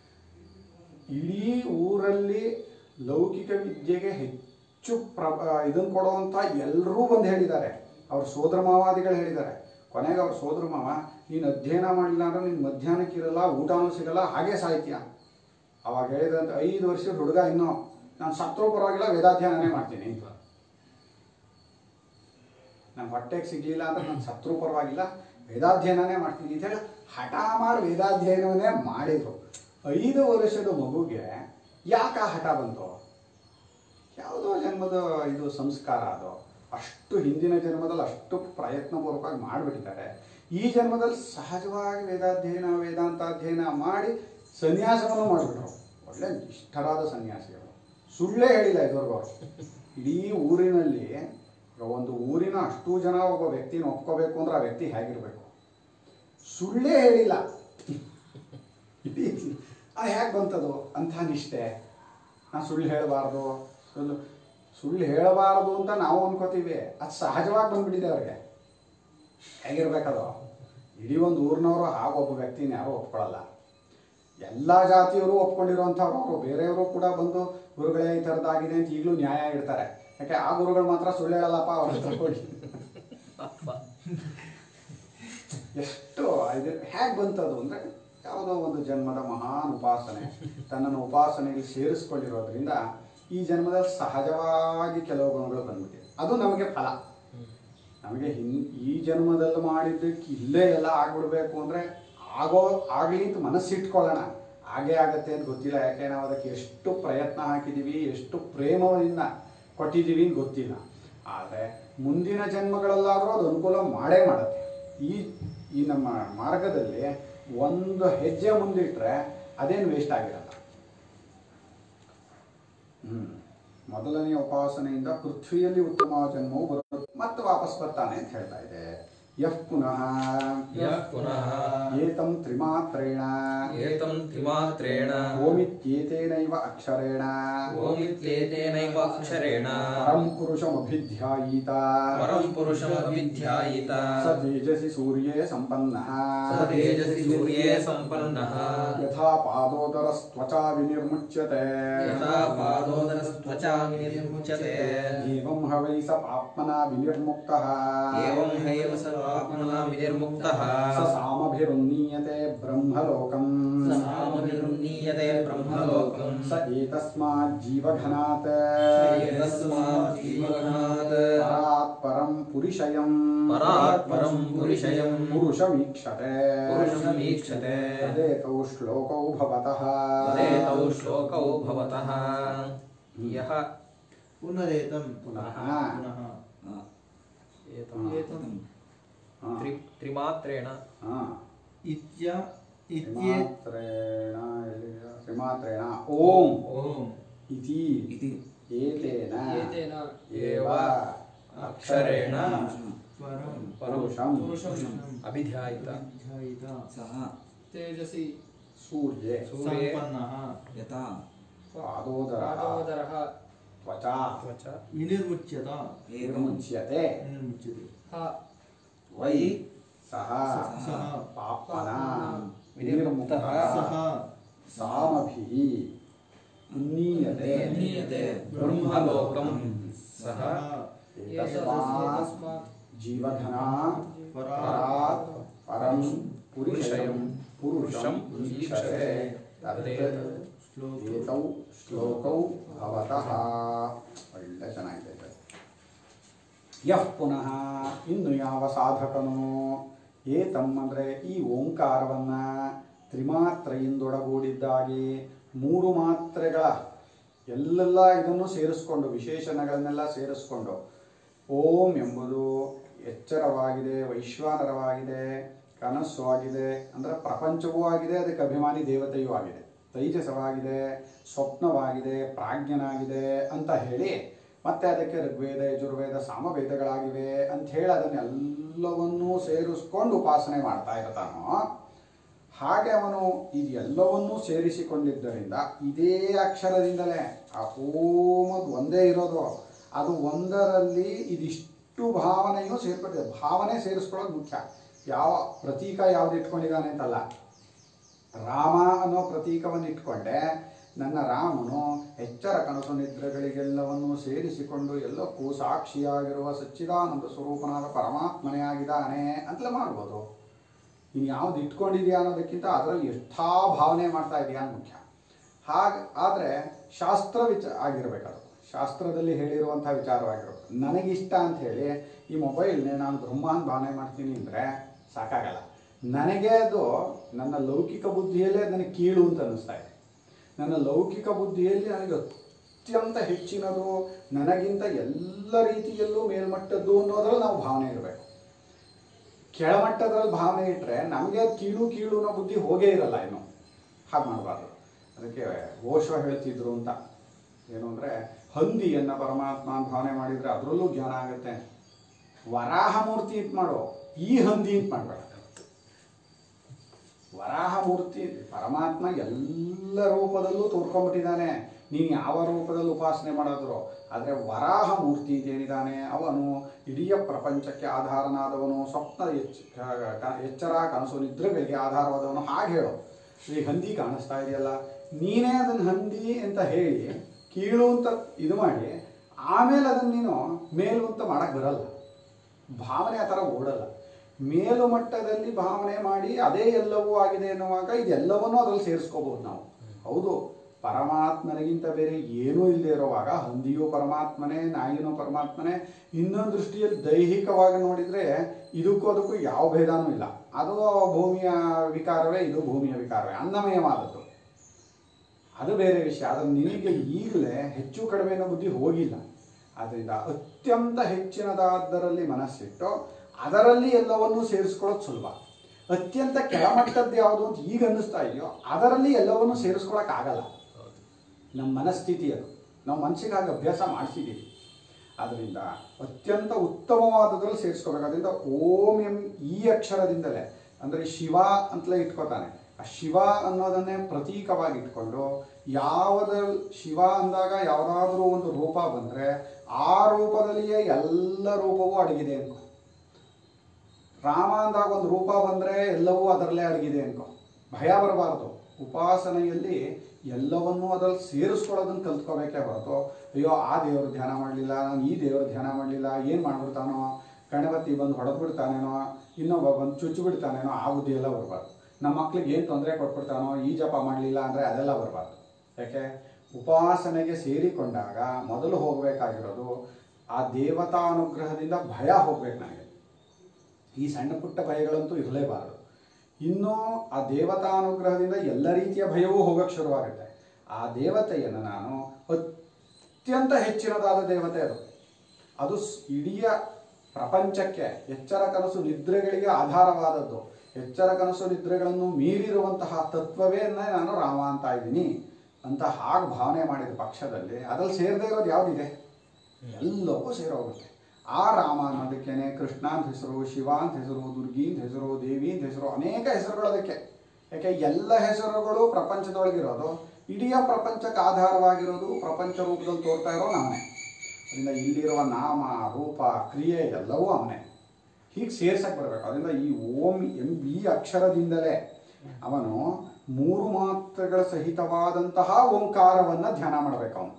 ಇಡೀ ಊರಲ್ಲಿ ಲೌಕಿಕ ವಿದ್ಯೆಗೆ ಹೆಚ್ಚು ಪ್ರ ಇದನ್ನು ಕೊಡುವಂಥ ಎಲ್ಲರೂ ಬಂದು ಹೇಳಿದ್ದಾರೆ ಅವ್ರ ಸೋದರ ಮಾವಾದಿಗಳು ಹೇಳಿದ್ದಾರೆ ಕೊನೆಗೆ ಅವ್ರ ಸೋದರ ಮಾವ ನೀನು ಅಧ್ಯಯನ ಮಾಡಲಿಲ್ಲ ಅಂದ್ರೆ ನೀನು ಮಧ್ಯಾಹ್ನಕ್ಕಿರಲ್ಲ ಊಟನೂ ಸಿಗಲ್ಲ ಹಾಗೆ ಸಾಹಿತ್ಯ ಅವಾಗ ಹೇಳಿದಂತ ಐದು ವರ್ಷದ ಹುಡುಗ ಇನ್ನೂ ನಾನು ಸತ್ರೂ ಪರವಾಗಿಲ್ಲ ವೇದಾಧ್ಯಯನನೇ ಮಾಡ್ತೀನಿ ಅಂತ ನಾನು ಹೊಟ್ಟೆಗೆ ಸಿಗ್ಲಿಲ್ಲ ಅಂದ್ರೆ ನಾನು ಸತ್ರೂ ಪರವಾಗಿಲ್ಲ ವೇದಾಧ್ಯಯನನೇ ಮಾಡ್ತೀನಿ ಅಂತ ಹೇಳಿ ಹಠ ಮಾಡಿ ವೇದಾಧ್ಯಯನವನ್ನೇ ಮಾಡಿದ್ರು ಐದು ವರ್ಷದ ಮಗುಗೆ ಯಾಕೆ ಆ ಹಠ ಬಂತು ಯಾವುದೋ ಜನ್ಮದ ಇದು ಸಂಸ್ಕಾರ ಅದು ಅಷ್ಟು ಹಿಂದಿನ ಜನ್ಮದಲ್ಲಿ ಅಷ್ಟು ಪ್ರಯತ್ನಪೂರ್ವಕವಾಗಿ ಮಾಡಿಬಿಟ್ಟಿದ್ದಾರೆ ಈ ಜನ್ಮದಲ್ಲಿ ಸಹಜವಾಗಿ ವೇದಾಧ್ಯಯನ ವೇದಾಂತಾಧ್ಯಯನ ಮಾಡಿ ಸನ್ಯಾಸವನ್ನು ಮಾಡಿಬಿಟ್ರು ಒಳ್ಳೆ ನಿಷ್ಠರಾದ ಸನ್ಯಾಸಿಗಳು ಸುಳ್ಳೇ ಹೇಳಿಲ್ಲ ಇದುವರೆಗೂ ಅವರು ಇಡೀ ಊರಿನಲ್ಲಿ ಈಗ ಒಂದು ಊರಿನ ಅಷ್ಟು ಜನ ಒಬ್ಬ ವ್ಯಕ್ತಿನ ಒಪ್ಕೋಬೇಕು ಅಂದ್ರೆ ಆ ವ್ಯಕ್ತಿ ಹೇಗಿರಬೇಕು ಸುಳ್ಳೇ ಹೇಳಿಲ್ಲ ಇಡೀ ಅದು ಹೇಗೆ ಬಂತದು ಅಂಥ ನಿಷ್ಠೆ ನಾನು ಸುಳ್ಳು ಹೇಳಬಾರ್ದು ಸುಳ್ಳು ಸುಳ್ಳು ಹೇಳಬಾರ್ದು ಅಂತ ನಾವು ಅನ್ಕೋತೀವಿ ಅದು ಸಹಜವಾಗಿ ಬಂದ್ಬಿಟ್ಟಿದೆ ಅವ್ರಿಗೆ ಹೇಗಿರ್ಬೇಕದು ಇಡೀ ಒಂದು ಊರಿನವರು ಹಾಗೆ ಒಬ್ಬ ವ್ಯಕ್ತಿನ ಯಾರೂ ಒಪ್ಕೊಳ್ಳಲ್ಲ ಎಲ್ಲ ಜಾತಿಯವರು ಒಪ್ಕೊಂಡಿರುವಂಥವ್ರು ಅವರು ಬೇರೆಯವರು ಕೂಡ ಬಂದು ಗುರುಗಳೇ ಈ ಥರದ್ದಾಗಿದೆ ಅಂತ ಈಗಲೂ ನ್ಯಾಯ ಇಡ್ತಾರೆ ಯಾಕೆ ಆ ಗುರುಗಳು ಮಾತ್ರ ಸುಳ್ಳು ಹೇಳಲ್ಲಪ್ಪ ಅವ್ರ ಹತ್ರ ಹೋಗಿ ಎಷ್ಟು ಇದು ಹೇಗೆ ಬಂತದು ಅಂದರೆ ಯಾವುದೋ ಒಂದು ಜನ್ಮದ ಮಹಾನ್ ಉಪಾಸನೆ ತನ್ನನ್ನು ಉಪಾಸನೆಯಲ್ಲಿ ಸೇರಿಸ್ಕೊಂಡಿರೋದ್ರಿಂದ ಈ ಜನ್ಮದಲ್ಲಿ ಸಹಜವಾಗಿ ಕೆಲವು ಗುಣಗಳು ಬಂದ್ಬಿಟ್ಟಿದೆ ಅದು ನಮಗೆ ಫಲ ನಮಗೆ ಹಿನ್ ಈ ಜನ್ಮದಲ್ಲಿ ಮಾಡಿದ್ದಕ್ಕೆ ಇಲ್ಲೇ ಎಲ್ಲ ಆಗ್ಬಿಡ್ಬೇಕು ಅಂದರೆ ಆಗೋ ಆಗಲಿ ಅಂತ ಮನಸ್ಸಿಟ್ಕೊಳ್ಳೋಣ ಹಾಗೇ ಆಗತ್ತೆ ಅಂತ ಗೊತ್ತಿಲ್ಲ ಯಾಕೆ ನಾವು ಅದಕ್ಕೆ ಎಷ್ಟು ಪ್ರಯತ್ನ ಹಾಕಿದ್ದೀವಿ ಎಷ್ಟು ಪ್ರೇಮದಿಂದ ಕೊಟ್ಟಿದ್ದೀವಿ ಅಂತ ಗೊತ್ತಿಲ್ಲ ಆದರೆ ಮುಂದಿನ ಜನ್ಮಗಳಲ್ಲಾದರೂ ಅದು ಅನುಕೂಲ ಮಾಡೇ ಮಾಡುತ್ತೆ ಈ ಈ ನಮ್ಮ ಮಾರ್ಗದಲ್ಲಿ ಒಂದು ಹೆಜ್ಜೆ ಮುಂದಿಟ್ಟರೆ ಅದೇನು ವೇಸ್ಟ್ ಆಗಿರಲ್ಲ ಹ್ಮ್ ಮೊದಲನೆಯ ಉಪಾಸನೆಯಿಂದ ಪೃಥ್ವಿಯಲ್ಲಿ ಉತ್ತಮ ಜನ್ಮವು ಬರುತ್ತೆ ಮತ್ತೆ ವಾಪಸ್ ಬರ್ತಾನೆ ಅಂತ ಹೇಳ್ತಾ ಇದೆ ಯಃ ಪುನಃ ಯಃ ಪುನಃ ಏತಂ ತ್ರಿಮಾತ್ರೇಣ ಏತಂ ತ್ರಿಮಾತ್ರೇಣ ಓಮಿತ್ಯೇತೇನೈವ ಅಕ್ಷರೇಣ ಓಮಿತ್ಯೇತೇನೈವ ಅಕ್ಷರೇಣ ಪರಂ ಪುರುಷಮಭಿಧ್ಯಾಯೀತ ಪರಂ ಪುರುಷಮಭಿಧ್ಯಾಯಿತ ಸ ತೇಜಸಿ ಸೂರ್ಯೇ ಸಂಪನ್ನಃ ಸ ತೇಜಸಿ ಸೂರ್ಯೇ ಸಂಪನ್ನಃ ಯಥಾ ಪಾದೋದರಸ್ತ್ವಚಾ ವಿನಿರ್ಮುಚ್ಯತೆ ಯಥಾ ಪಾದೋದರಸ್ತ್ವಚಾ ವಿನಿರ್ಮುಚ್ಯತೆ ಏವಂ ಹವೈ ಸ ಪಾಪ್ಮನಾ ವಿನಿರ್ಮುಕ್ತಃ ಏವಂ ಹೈವ ಸರ್ವಾತ್ಮನಾ ವಿನಿರ್ಮುಕ್ತಃ ಸ ಸಾಮಭಿರುನ್ನೀಯತೆ ಬ್ರಹ್ಮಲೋಕಂ ಸ ಸಾಮಭಿರುನ್ನೀಯತೆ ಬ್ರಹ್ಮಲೋಕಂ ಸ ಏತಸ್ಮಾತ್ ಜೀವಘನಾತ್ ಏತಸ್ಮಾತ್ ಜೀವಗಣಾತ್ ಪರಾತ್ ಪರಂ ಪುರುಷಯಂ ಪರಾತ್ ಪರಂ ಪುರುಷಯಂ ಪುರುಷಮೀಕ್ಷತೆ ಪುರುಷಮೀಕ್ಷತೆ ತದೇತೌ ಶ್ಲೋಕೌ ಭವತಃ ತದೇತೌ ಶ್ಲೋಕೌ ಭವತಃ ಯಃ ಪುನರೇತಂ ಪುನಃ ಪುನಃ ಏತಂ ಏತಂ ಹಾ, ತ್ರಿ ತ್ರಿಮಾತ್ರೇಣ ಹಾ. ಇತ್ಯ ಇತ್ಯೇ ತ್ರಿಮಾತ್ರೇಣ ಎಲ್ಲಿದೆ? ತ್ರಿಮಾತ್ರೇಣ ಓಂ ಓಂ ಇತಿ इति ಏತೇನ ಏತೇನ ಏವ ಅಕ್ಷರೇಣ ಪರಂ ಪರುಷಂ ಪುರುಷಂ ಅಭಿಧ್ಯಾಯಿತ ಅಧ್ಯಾಯಿತ सः ತೇಜಸಿ ಸೂರ್ಯೆ ಸೂರ್ಯೇ ಸಂಪನ್ನಃ यथा ಪಾದೋದರಃ ಪಾದೋದರಃ ತ್ವಚಾ ತ್ವಚ ವಿನಿರ್ಮುಚ್ಯತ एवं ವಿರ್ಮುಚ್ಯತೆ ವಿನಿರ್ಮುಚ್ಯತೆ ಹ ವೈ ಸಹ ಸಹ ಪಾಪನ ವಿನಿರ್ಮುಕ್ತಃ ಸಹ ಸಾಮಭಿಃ ಉನ್ನೀಯತೆ उन्नीयते ಬ್ರಹ್ಮಲೋಕಂ ಸಹ ಏತಸ್ಮಾತ್ ಏತಸ್ಮಾತ್ ಜೀವಧನ ಪರಾ ಪರಾತ್ ಪರಂ ಪುರುಷಯಂ ಪುರುಷಂ ಈಕ್ಷತೆ ತದೇತ ಶ್ಲೋಕ ಏತೌ ಶ್ಲೋಕೌ ಭವತಃ ಒಳ್ಳೆ ಚೆನ್ನಾಗಿದೆ ಇದು. ಯಃ ಪುನಃ ಇನ್ನು ಯಾವ ಸಾಧಕನು ಏತಂ ಅಂದರೆ ಈ ಓಂಕಾರವನ್ನು ತ್ರಿಮಾತ್ರೆಯಿಂದೊಡಗೂಡಿದ್ದಾಗಿ ಮೂರು ಮಾತ್ರೆಗಳ ಎಲ್ಲೆಲ್ಲ ಇದನ್ನು ಸೇರಿಸ್ಕೊಂಡು ವಿಶೇಷಣಗಳನ್ನೆಲ್ಲ ಸೇರಿಸ್ಕೊಂಡು ಓಂ ಎಂಬುದು ಎಚ್ಚರವಾಗಿದೆ ವೈಶ್ವಾನರವಾಗಿದೆ ಕನಸ್ಸು ಆಗಿದೆ ಅಂದರೆ ಪ್ರಪಂಚವೂ ಆಗಿದೆ ಅದಕ್ಕೆ ಅಭಿಮಾನಿ ದೇವತೆಯೂ ಆಗಿದೆ ತೈಜಸವಾಗಿದೆ ಸ್ವಪ್ನವಾಗಿದೆ ಪ್ರಾಜ್ಞನಾಗಿದೆ ಅಂತ ಹೇಳಿ ಮತ್ತೆ ಅದಕ್ಕೆ ಋಗ್ವೇದ ಯಜುರ್ವೇದ ಸಾಮವೇದಗಳಾಗಿವೆ ಅಂತ ಹೇಳಿ ಅದನ್ನೆಲ್ಲವನ್ನೂ ಸೇರಿಸ್ಕೊಂಡು ಉಪಾಸನೆ ಮಾಡ್ತಾ ಇರ್ತಾನೋ ಹಾಗೆ ಅವನು ಇದೆಲ್ಲವನ್ನೂ ಸೇರಿಸಿಕೊಂಡಿದ್ದರಿಂದ ಇದೇ ಅಕ್ಷರದಿಂದಲೇ ಆ ಓಮದ್ ಒಂದೇ ಇರೋದು ಅದು ಒಂದರಲ್ಲಿ ಇದಿಷ್ಟು ಭಾವನೆಯೂ ಸೇರ್ಪಟ್ಟಿದೆ ಭಾವನೆ ಸೇರಿಸ್ಕೊಳ್ಳೋದು ಮುಖ್ಯ ಯಾವ ಪ್ರತೀಕ ಯಾವ್ದು ಇಟ್ಕೊಂಡಿದ್ದಾನೆ ಅಂತಲ್ಲ ರಾಮ ಅನ್ನೋ ಪ್ರತೀಕವನ್ನು ಇಟ್ಕೊಂಡೆ ನನ್ನ ರಾಮನು ಎಚ್ಚರ ಕನಸು ನಿದ್ರೆಗಳಿಗೆಲ್ಲವನ್ನು ಸೇರಿಸಿಕೊಂಡು ಎಲ್ಲಕ್ಕೂ ಸಾಕ್ಷಿಯಾಗಿರುವ ಸಚ್ಚಿದಾನಂದ ಸ್ವರೂಪನಾದ ಪರಮಾತ್ಮನೇ ಆಗಿದ್ದಾನೆ ಅಂತಲೇ ಮಾಡ್ಬೋದು ನೀನು ಯಾವ್ದು ಇಟ್ಕೊಂಡಿದ್ಯಾ ಅನ್ನೋದಕ್ಕಿಂತ ಅದರಲ್ಲಿ ಎಷ್ಟಾ ಭಾವನೆ ಮಾಡ್ತಾ ಇದೆಯಾ ಅಂತ ಮುಖ್ಯ ಹಾಗೆ ಆದರೆ ಶಾಸ್ತ್ರ ವಿಚ ಆಗಿರ್ಬೇಕದು ಶಾಸ್ತ್ರದಲ್ಲಿ ಹೇಳಿರುವಂಥ ವಿಚಾರವಾಗಿರ್ಬೇಕು ನನಗಿಷ್ಟ ಅಂತ ಹೇಳಿ ಈ ಮೊಬೈಲ್ನೇ ನಾನು ಬ್ರಹ್ಮಾನ್ ಭಾವನೆ ಮಾಡ್ತೀನಿ ಅಂದರೆ ಸಾಕಾಗಲ್ಲ ನನಗೆ ಅದು ನನ್ನ ಲೌಕಿಕ ಬುದ್ಧಿಯಲ್ಲೇ ನನಗೆ ಕೀಳು ಅಂತ ಅನ್ನಿಸ್ತಾ ಇದೆ ನನ್ನ ಲೌಕಿಕ ಬುದ್ಧಿಯಲ್ಲಿ ನನಗೆ ಅತ್ಯಂತ ಹೆಚ್ಚಿನದು ನನಗಿಂತ ಎಲ್ಲ ರೀತಿಯಲ್ಲೂ ಮೇಲ್ಮಟ್ಟದ್ದು ಅನ್ನೋದ್ರಲ್ಲಿ ನಾವು ಭಾವನೆ ಇರಬೇಕು ಕೆಳಮಟ್ಟದಲ್ಲಿ ಭಾವನೆ ಇಟ್ಟರೆ ನಮಗೆ ಕೀಳು ಕೀಳು ಅನ್ನೋ ಬುದ್ಧಿ ಹೋಗೇ ಇರಲ್ಲ ಇನ್ನು ಹಾಗೆ ಮಾಡಬಾರ್ದು ಅದಕ್ಕೆ ಓಶೋ ಹೇಳ್ತಿದ್ರು ಅಂತ ಏನು ಅಂದರೆ ಹಂದಿಯನ್ನು ಪರಮಾತ್ಮ ಅಂತ ಭಾವನೆ ಮಾಡಿದರೆ ಅದರಲ್ಲೂ ಜ್ಞಾನ ಆಗುತ್ತೆ ವರಾಹ ಮೂರ್ತಿ ಅಂತ ಮಾಡೋ ಈ ಹಂದಿ ಅಂತ ಮಾಡಬೇಡ ವರಾಹ ಮೂರ್ತಿ ಪರಮಾತ್ಮ ಎಲ್ಲ ರೂಪದಲ್ಲೂ ತೋರ್ಕೊಂಡ್ಬಿಟ್ಟಿದ್ದಾನೆ ನೀನು ಯಾವ ರೂಪದಲ್ಲಿ ಉಪಾಸನೆ ಮಾಡಿದ್ರು ಆದರೆ ವರಾಹ ಮೂರ್ತಿ ಅಂತ ಏನಿದ್ದಾನೆ ಅವನು ಇಡೀ ಪ್ರಪಂಚಕ್ಕೆ ಆಧಾರನಾದವನು ಸ್ವಪ್ನ ಎಚ್ಚ ಕ- ಕ- ಎಚ್ಚರ ಕನಸು ನಿದ್ರೆಗಳಿಗೆ ಆಧಾರವಾದವನು ಹಾಗೆ ಹೇಳು ಈ ಹಂದಿ ಕಾಣಿಸ್ತಾ ಇದೆಯಲ್ಲ ನೀನೇ ಅದನ್ನು ಹಂದಿ ಅಂತ ಹೇಳಿ ಕೀಳು ಅಂತ ಇದು ಮಾಡಿ ಆಮೇಲೆ ಅದನ್ನು ನೀನು ಮೇಲು ಅಂತ ಮಾಡಕ್ಕೆ ಬರಲ್ಲ ಭಾವನೆ ಆ ಥರ ಓಡಲ್ಲ ಮೇಲು ಮಟ್ಟದಲ್ಲಿ ಭಾವನೆ ಮಾಡಿ ಅದೇ ಎಲ್ಲವೂ ಆಗಿದೆ ಎನ್ನುವಾಗ ಇದೆಲ್ಲವನ್ನೂ ಅದರಲ್ಲಿ ಸೇರಿಸ್ಕೋಬಹುದು ನಾವು ಹೌದು ಪರಮಾತ್ಮನಿಗಿಂತ ಬೇರೆ ಏನೂ ಇಲ್ಲದೆ ಇರುವಾಗ ಹಂದಿಯೂ ಪರಮಾತ್ಮನೇ ನಾಯಿನೂ ಪರಮಾತ್ಮನೇ ಇನ್ನೊಂದು ದೃಷ್ಟಿಯಲ್ಲಿ ದೈಹಿಕವಾಗಿ ನೋಡಿದರೆ ಇದಕ್ಕೂ ಅದಕ್ಕೂ ಯಾವ ಭೇದನೂ ಇಲ್ಲ ಅದು ಭೂಮಿಯ ವಿಕಾರವೇ ಇದು ಭೂಮಿಯ ವಿಕಾರವೇ ಅನ್ನಮಯವಾದದ್ದು ಅದು ಬೇರೆ ವಿಷಯ ಆದರೆ ನಿನಗೆ ಈಗಲೇ ಹೆಚ್ಚು ಕಡಿಮೆ ಅನ್ನೋ ಬುದ್ಧಿ ಹೋಗಿಲ್ಲ ಆದ್ದರಿಂದ ಅತ್ಯಂತ ಹೆಚ್ಚಿನದಾದರಲ್ಲಿ ಮನಸ್ಸಿಟ್ಟು ಅದರಲ್ಲಿ ಎಲ್ಲವನ್ನೂ ಸೇರಿಸ್ಕೊಳ್ಳೋದು ಸುಲಭ ಅತ್ಯಂತ ಕೆಳಮಟ್ಟದ್ದು ಯಾವುದು ಅಂತ ಈಗ ಅನ್ನಿಸ್ತಾ ಇದೆಯೋ ಅದರಲ್ಲಿ ಎಲ್ಲವನ್ನೂ ಸೇರಿಸ್ಕೊಳಕ್ಕಾಗಲ್ಲ ನಮ್ಮ ಮನಸ್ಥಿತಿ ಅದು ನಾವು ಮನಸ್ಸಿಗೆ ಹಾಗೆ ಅಭ್ಯಾಸ ಮಾಡಿಸಿದ್ದೀವಿ ಆದ್ದರಿಂದ ಅತ್ಯಂತ ಉತ್ತಮವಾದದ್ರಲ್ಲಿ ಸೇರಿಸ್ಕೋಬೇಕು ಅದರಿಂದ ಓಂ ಎಂ ಈ ಅಕ್ಷರದಿಂದಲೇ ಅಂದರೆ ಶಿವ ಅಂತಲೇ ಇಟ್ಕೋತಾನೆ ಆ ಶಿವ ಅನ್ನೋದನ್ನೇ ಪ್ರತೀಕವಾಗಿ ಇಟ್ಕೊಂಡು ಯಾವುದ್ರಲ್ಲಿ ಶಿವ ಅಂದಾಗ ಯಾವುದಾದ್ರೂ ಒಂದು ರೂಪ ಬಂದರೆ ಆ ರೂಪದಲ್ಲಿಯೇ ಎಲ್ಲ ರೂಪವೂ ಅಡಗಿದೆ ಅನ್ಕೋ ರಾಮ ಅಂದಾಗ ಒಂದು ರೂಪ ಬಂದರೆ ಎಲ್ಲವೂ ಅದರಲ್ಲೇ ಅಡಗಿದೆ ಅನ್ಕೋ ಭಯ ಬರಬಾರ್ದು ಉಪಾಸನೆಯಲ್ಲಿ ಎಲ್ಲವನ್ನೂ ಅದರಲ್ಲಿ ಸೇರಿಸ್ಕೊಳ್ಳೋದನ್ನು ಕಲ್ತ್ಕೋಬೇಕೇ ಹೊರತು ಅಯ್ಯೋ ಆ ದೇವರು ಧ್ಯಾನ ಮಾಡಲಿಲ್ಲ ನಾನು ಈ ದೇವರು ಧ್ಯಾನ ಮಾಡಲಿಲ್ಲ ಏನು ಮಾಡ್ಬಿಡ್ತಾನೋ ಗಣಪತಿ ಬಂದು ಹೊಡೆದು ಬಿಡ್ತಾನೇನೋ ಇನ್ನೊಬ್ಬ ಬಂದು ಚುಚ್ಚು ಬಿಡ್ತಾನೇನೋ ಆ ಬುದ್ಧಿ ಎಲ್ಲ ಬರಬಾರ್ದು ನಮ್ಮ ಮಕ್ಳಿಗೆ ಏನು ತೊಂದರೆ ಕೊಟ್ಬಿಡ್ತಾನೋ ಈ ಜಪ ಮಾಡಲಿಲ್ಲ ಅಂದರೆ ಅದೆಲ್ಲ ಬರಬಾರ್ದು ಯಾಕೆ ಉಪಾಸನೆಗೆ ಸೇರಿಕೊಂಡಾಗ ಮೊದಲು ಹೋಗಬೇಕಾಗಿರೋದು ಆ ದೇವತಾ ಅನುಗ್ರಹದಿಂದ ಭಯ ಹೋಗ್ಬೇಕು ನನಗೆ ಈ ಸಣ್ಣ ಪುಟ್ಟ ಭಯಗಳಂತೂ ಇರಲೇಬಾರದು ಇನ್ನು ಆ ದೇವತಾ ಅನುಗ್ರಹದಿಂದ ಎಲ್ಲ ರೀತಿಯ ಭಯವೂ ಹೋಗಕ್ಕೆ ಶುರುವಾಗುತ್ತೆ ಆ ದೇವತೆಯನ್ನು ನಾನು ಅತ್ಯಂತ ಹೆಚ್ಚಿನದಾದ ದೇವತೆ ಅದು ಅದು ಸ್- ಇಡೀ ಪ್ರಪಂಚಕ್ಕೆ ಎಚ್ಚರ ಕನಸು ನಿದ್ರೆಗಳಿಗೆ ಆಧಾರವಾದದ್ದು ಎಚ್ಚರ ಕನಸು ನಿದ್ರೆಗಳನ್ನು ಮೀರಿರುವಂತಹ ತತ್ವವೇ ನಾನು ರಾಮ ಅಂತ ಇದ್ದೀನಿ ಅಂತ ಹಾಗೆ ಭಾವನೆ ಮಾಡಿದ ಪಕ್ಷದಲ್ಲಿ ಅದ್ರಲ್ಲಿ ಸೇರದೇ ಇರೋದು ಯಾವುದಿದೆ ಎಲ್ಲವೂ ಸೇರೋಗುತ್ತೆ ಆ ರಾಮ ಅನ್ನೋದಕ್ಕೇನೆ ಕೃಷ್ಣ ಅಂತ ಹೆಸರು ಶಿವ ಅಂತ ಹೆಸರು ದುರ್ಗಿ ಅಂತ ಹೆಸರು ದೇವಿ ಅಂತ ಹೆಸರು ಅನೇಕ ಹೆಸರುಗಳು ಅದಕ್ಕೆ ಯಾಕೆ ಎಲ್ಲ ಹೆಸರುಗಳು ಪ್ರಪಂಚದೊಳಗಿರೋದು ಇಡೀ ಪ್ರಪಂಚಕ್ಕೆ ಆಧಾರವಾಗಿರೋದು ಪ್ರಪಂಚ ರೂಪದಲ್ಲಿ ತೋರ್ತಾ ಇರೋ ನಾಮನೇ ಅದರಿಂದ ಇಲ್ಲಿರುವ ನಾಮ ರೂಪ ಕ್ರಿಯೆ ಎಲ್ಲವೂ ಅವನೇ ಹೀಗೆ ಸೇರ್ಸಕ್ಕೆ ಬರಬೇಕು ಅದರಿಂದ ಈ ಓಂ ಎಂ ಈ ಅಕ್ಷರದಿಂದಲೇ ಅವನು ಮೂರು ಮಾತ್ರೆಗಳ ಸಹಿತವಾದಂತಹ ಓಂಕಾರವನ್ನು ಧ್ಯಾನ ಮಾಡಬೇಕು ಅವನು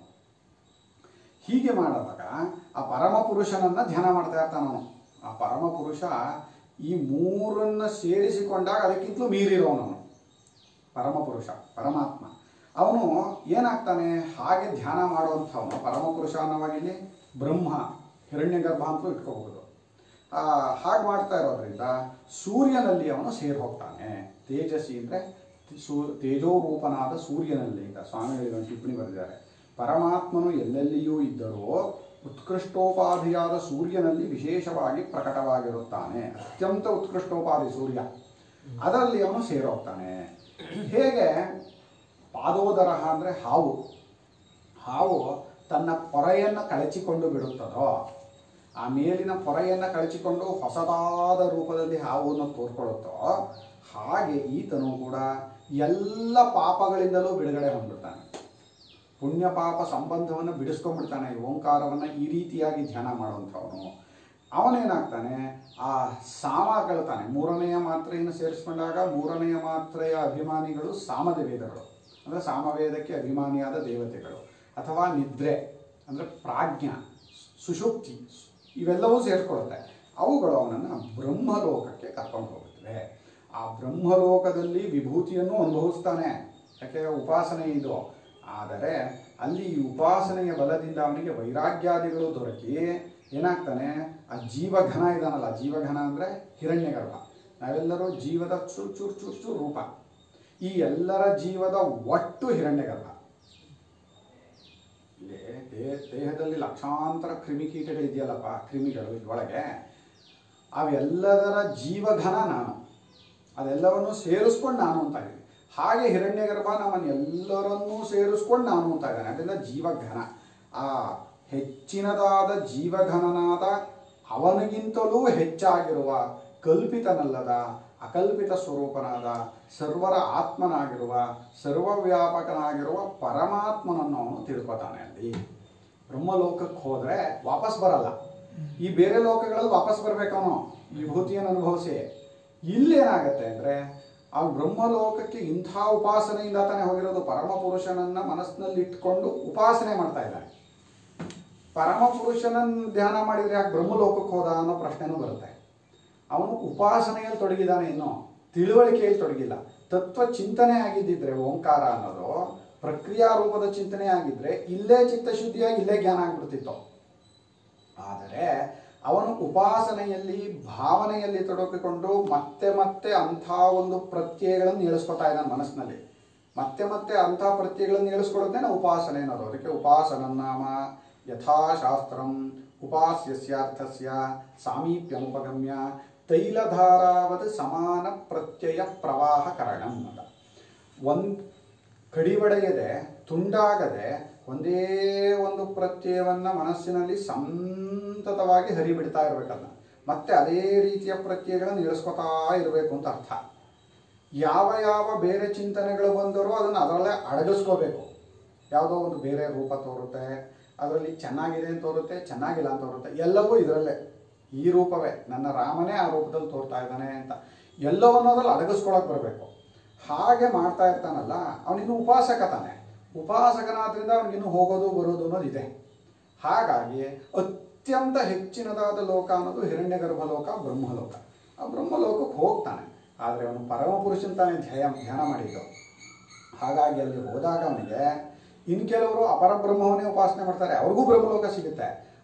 ಹೀಗೆ ಮಾಡಿದಾಗ ಆ ಪರಮ ಪುರುಷನನ್ನ ಧ್ಯಾನ ಮಾಡ್ತಾ ಇರ್ತಾನ ಅವನು ಆ ಪರಮ ಪುರುಷ ಈ ಮೂರನ್ನ ಸೇರಿಸಿಕೊಂಡಾಗ ಅದಕ್ಕಿಂತಲೂ ಮೀರಿರೋನು ಅವನು ಪರಮ ಪುರುಷ ಪರಮಾತ್ಮ ಅವನು ಏನಾಗ್ತಾನೆ ಹಾಗೆ ಧ್ಯಾನ ಮಾಡುವಂಥವನು ಪರಮ ಪುರುಷ ಅನ್ನೋವಾಗಿಲ್ಲಿ ಬ್ರಹ್ಮ ಹಿರಣ್ಯಗರ್ಭ ಅಂತಲೂ ಇಟ್ಕೋಬಹುದು ಹಾಗೆ ಮಾಡ್ತಾ ಇರೋದ್ರಿಂದ ಸೂರ್ಯನಲ್ಲಿ ಅವನು ಸೇರಿ ಹೋಗ್ತಾನೆ ತೇಜಸ್ಸಿ ಅಂದರೆ ಸೂ ತೇಜೋರೂಪನಾದ ಸೂರ್ಯನಲ್ಲಿ ಅಂತ ಸ್ವಾಮಿಗಳಿಗೆ ಒಂದು ಟಿಪ್ಪಣಿ ಬರೆದಿದ್ದಾರೆ ಪರಮಾತ್ಮನು ಎಲ್ಲೆಲ್ಲಿಯೂ ಇದ್ದರೂ ಉತ್ಕೃಷ್ಟೋಪಾಧಿಯಾದ ಸೂರ್ಯನಲ್ಲಿ ವಿಶೇಷವಾಗಿ ಪ್ರಕಟವಾಗಿರುತ್ತಾನೆ ಅತ್ಯಂತ ಉತ್ಕೃಷ್ಟೋಪಾಧಿ ಸೂರ್ಯ ಅದರಲ್ಲಿ ಅವನು ಸೇರೋಗ್ತಾನೆ ಹೇಗೆ ಪಾದೋದರ ಅಂದರೆ ಹಾವು ಹಾವು ತನ್ನ ಪೊರೆಯನ್ನು ಕಳಚಿಕೊಂಡು ಬಿಡುತ್ತದೋ ಆ ಮೇಲಿನ ಪೊರೆಯನ್ನು ಕಳಚಿಕೊಂಡು ಹೊಸದಾದ ರೂಪದಲ್ಲಿ ಹಾವನ್ನು ತೋರ್ಕೊಳ್ಳುತ್ತೋ ಹಾಗೆ ಈತನು ಕೂಡ ಎಲ್ಲ ಪಾಪಗಳಿಂದಲೂ ಬಿಡುಗಡೆ ಹೊಂದ್ಬಿಡ್ತಾನೆ ಪುಣ್ಯ ಪಾಪ ಸಂಬಂಧವನ್ನು ಬಿಡಿಸ್ಕೊಂಡ್ಬಿಡ್ತಾನೆ ಈ ಓಂಕಾರವನ್ನು ಈ ರೀತಿಯಾಗಿ ಧ್ಯಾನ ಮಾಡುವಂಥವನು ಅವನೇನಾಗ್ತಾನೆ ಆ ಸಾಮ ಕಳ್ತಾನೆ ಮೂರನೆಯ ಮಾತ್ರೆಯನ್ನು ಸೇರಿಸ್ಕೊಂಡಾಗ ಮೂರನೆಯ ಮಾತ್ರೆಯ ಅಭಿಮಾನಿಗಳು ಸಾಮದ ವೇದಗಳು ಅಂದರೆ ಸಾಮವೇದಕ್ಕೆ ಅಭಿಮಾನಿಯಾದ ದೇವತೆಗಳು ಅಥವಾ ನಿದ್ರೆ ಅಂದರೆ ಪ್ರಾಜ್ಞ ಸುಷುಪ್ತಿ ಇವೆಲ್ಲವೂ ಸೇರಿಸ್ಕೊಳ್ಳುತ್ತೆ ಅವುಗಳು ಅವನನ್ನು ಬ್ರಹ್ಮಲೋಕಕ್ಕೆ ಕರ್ಕೊಂಡು ಹೋಗುತ್ತವೆ ಆ ಬ್ರಹ್ಮಲೋಕದಲ್ಲಿ ವಿಭೂತಿಯನ್ನು ಅನುಭವಿಸ್ತಾನೆ ಯಾಕೆ ಉಪಾಸನೆ ಇದು ಆದರೆ ಅಲ್ಲಿ ಈ ಉಪಾಸನೆಯ ಬಲದಿಂದ ಅವನಿಗೆ ವೈರಾಗ್ಯಾದಿಗಳು ದೊರಕಿ ಏನಾಗ್ತಾನೆ ಆ ಜೀವಘನ ಇದಾನಲ್ಲ ಜೀವಘನ ಅಂದರೆ ಹಿರಣ್ಯಗರ್ಭ ನಾವೆಲ್ಲರೂ ಜೀವದ ಚೂರು ಚೂರು ಚೂರು ಚೂರು ರೂಪ ಈ ಎಲ್ಲರ ಜೀವದ ಒಟ್ಟು ಹಿರಣ್ಯಗರ್ಭ ಇಲ್ಲಿ ದೇಹ ದೇಹದಲ್ಲಿ ಲಕ್ಷಾಂತರ ಕ್ರಿಮಿಕೀಟಗಳಿದೆಯಲ್ಲಪ್ಪ ಕ್ರಿಮಿಗಳು ಇದ್ರೊಳಗೆ ಅವೆಲ್ಲದರ ಜೀವಘನ ನಾನು ಅದೆಲ್ಲವನ್ನು ಸೇರಿಸ್ಕೊಂಡು ನಾನು ಅಂತ ಇದ್ದೀನಿ ಹಾಗೆ ಹಿರಣ್ಯಗರ್ಭ ನಮ್ಮನ್ನೆಲ್ಲರನ್ನೂ ಸೇರಿಸ್ಕೊಂಡು ನಾನು ಅಂತ ಇದ್ದಾನೆ ಅದರಿಂದ ಜೀವಘನ ಆ ಹೆಚ್ಚಿನದಾದ ಜೀವಘನನಾದ ಅವನಿಗಿಂತಲೂ ಹೆಚ್ಚಾಗಿರುವ ಕಲ್ಪಿತನಲ್ಲದ ಅಕಲ್ಪಿತ ಸ್ವರೂಪನಾದ ಸರ್ವರ ಆತ್ಮನಾಗಿರುವ ಸರ್ವವ್ಯಾಪಕನಾಗಿರುವ ಪರಮಾತ್ಮನನ್ನು ಅವನು ತಿಳ್ಕೊತಾನೆ ಅಲ್ಲಿ ಬ್ರಹ್ಮಲೋಕಕ್ಕೆ ಹೋದರೆ ವಾಪಸ್ ಬರಲ್ಲ ಈ ಬೇರೆ ಲೋಕಗಳಲ್ಲಿ ವಾಪಸ್ ಬರ್ಬೇಕು ಅವನು ವಿಭೂತಿಯನ್ನು ಅನುಭವಿಸಿ ಇಲ್ಲೇನಾಗತ್ತೆ ಅಂದರೆ ಆ ಬ್ರಹ್ಮಲೋಕಕ್ಕೆ ಇಂಥ ಉಪಾಸನೆಯಿಂದ ತಾನೇ ಹೋಗಿರೋದು ಪರಮ ಪುರುಷನನ್ನ ಮನಸ್ಸಿನಲ್ಲಿ ಇಟ್ಕೊಂಡು ಉಪಾಸನೆ ಮಾಡ್ತಾ ಇದ್ದಾನೆ ಪರಮ ಪುರುಷನನ್ನು ಧ್ಯಾನ ಮಾಡಿದರೆ ಯಾಕೆ ಬ್ರಹ್ಮಲೋಕಕ್ಕೆ ಹೋದ ಅನ್ನೋ ಪ್ರಶ್ನೆನೂ ಬರುತ್ತೆ ಅವನು ಉಪಾಸನೆಯಲ್ಲಿ ತೊಡಗಿದ್ದಾನೆ ಇನ್ನು ತಿಳುವಳಿಕೆಯಲ್ಲಿ ತೊಡಗಿಲ್ಲ ತತ್ವ ಚಿಂತನೆ ಆಗಿದ್ದಿದ್ರೆ ಓಂಕಾರ ಅನ್ನೋದು ಪ್ರಕ್ರಿಯಾ ರೂಪದ ಚಿಂತನೆ ಆಗಿದ್ರೆ ಇಲ್ಲೇ ಚಿತ್ತಶುದ್ಧಿಯಾಗಿ ಇಲ್ಲೇ ಜ್ಞಾನ ಆಗ್ಬಿಡ್ತಿತ್ತು ಆದರೆ ಅವನು ಉಪಾಸನೆಯಲ್ಲಿ ಭಾವನೆಯಲ್ಲಿ ತೊಡಗಿಕೊಂಡು ಮತ್ತೆ ಮತ್ತೆ ಅಂಥ ಒಂದು ಪ್ರತ್ಯಯಗಳನ್ನು ಏಳಿಸ್ಕೊತಾ ಇದ್ದಾನೆ ಮನಸ್ಸಿನಲ್ಲಿ ಮತ್ತೆ ಮತ್ತೆ ಅಂಥ ಪ್ರತ್ಯಯಗಳನ್ನು ಏಳಿಸ್ಕೊಳ್ಳೋದೇ ನಾವು ಉಪಾಸನೆ ಅನ್ನೋದು ಅದಕ್ಕೆ ಉಪಾಸನ ನಾಮ ಯಥಾಶಾಸ್ತ್ರಂ ಉಪಾಸ್ಯಸ್ಯಾರ್ಥಸ್ಯ ಸಾಮೀಪ್ಯಮುಪಗಮ್ಯ ತೈಲಧಾರಾವದ ಸಮಾನ ಪ್ರತ್ಯಯ ಪ್ರವಾಹ ಕರಣಂ ಅಂತ ಒಂದು ಕಡಿವಡೆಯದೆ ತುಂಡಾಗದೆ ಒಂದೇ ಒಂದು ಪ್ರತ್ಯಯವನ್ನು ಮನಸ್ಸಿನಲ್ಲಿ ಸಂತತವಾಗಿ ಹರಿಬಿಡ್ತಾ ಇರಬೇಕಲ್ಲ ಮತ್ತೆ ಅದೇ ರೀತಿಯ ಪ್ರತ್ಯಯಗಳನ್ನು ಇಳಿಸ್ಕೊತಾ ಇರಬೇಕು ಅಂತ ಅರ್ಥ ಯಾವ ಯಾವ ಬೇರೆ ಚಿಂತನೆಗಳು ಬಂದರೂ ಅದನ್ನು ಅದರಲ್ಲೇ ಅಡಗಿಸ್ಕೋಬೇಕು ಯಾವುದೋ ಒಂದು ಬೇರೆ ರೂಪ ತೋರುತ್ತೆ ಅದರಲ್ಲಿ ಚೆನ್ನಾಗಿದೆ ಅಂತ ತೋರುತ್ತೆ ಚೆನ್ನಾಗಿಲ್ಲ ಅಂತ ತೋರುತ್ತೆ ಎಲ್ಲವೂ ಇದರಲ್ಲೇ ಈ ರೂಪವೇ ನನ್ನ ರಾಮನೇ ಆ ರೂಪದಲ್ಲಿ ತೋರ್ತಾ ಇದ್ದಾನೆ ಅಂತ ಎಲ್ಲವನ್ನೋದ್ರಲ್ಲಿ ಅಡಗಿಸ್ಕೊಳಕ್ಕೆ ಬರಬೇಕು ಹಾಗೆ ಮಾಡ್ತಾ ಇರ್ತಾನಲ್ಲ ಅವನಿನ್ನು ಉಪಾಸಕ ತಾನೆ ಉಪಾಸಕನಾದ್ರಿಂದ ಅವನಿಗಿನ್ನು ಹೋಗೋದು ಬರೋದು ಅನ್ನೋದು ಇದೆ ಹಾಗಾಗಿ ಅತ್ಯಂತ ಹೆಚ್ಚಿನದಾದ ಲೋಕ ಅನ್ನೋದು ಹಿರಣ್ಯಗರ್ಭ ಲೋಕ ಬ್ರಹ್ಮಲೋಕ ಆ ಬ್ರಹ್ಮಲೋಕಕ್ಕೆ ಹೋಗ್ತಾನೆ ಆದರೆ ಅವನು ಪರಮ ಪುರುಷನ್ ತಾನೇ ಧ್ಯಾನ ಧ್ಯಾನ ಮಾಡಿದ್ದು ಹಾಗಾಗಿ ಅಲ್ಲಿ ಹೋದಾಗ ಅವನಿಗೆ ಇನ್ನು ಕೆಲವರು ಅಪರ ಬ್ರಹ್ಮವನ್ನೇ ಉಪಾಸನೆ ಮಾಡ್ತಾರೆ ಅವ್ರಿಗೂ ಬ್ರಹ್ಮಲೋಕ ಸಿಗುತ್ತೆ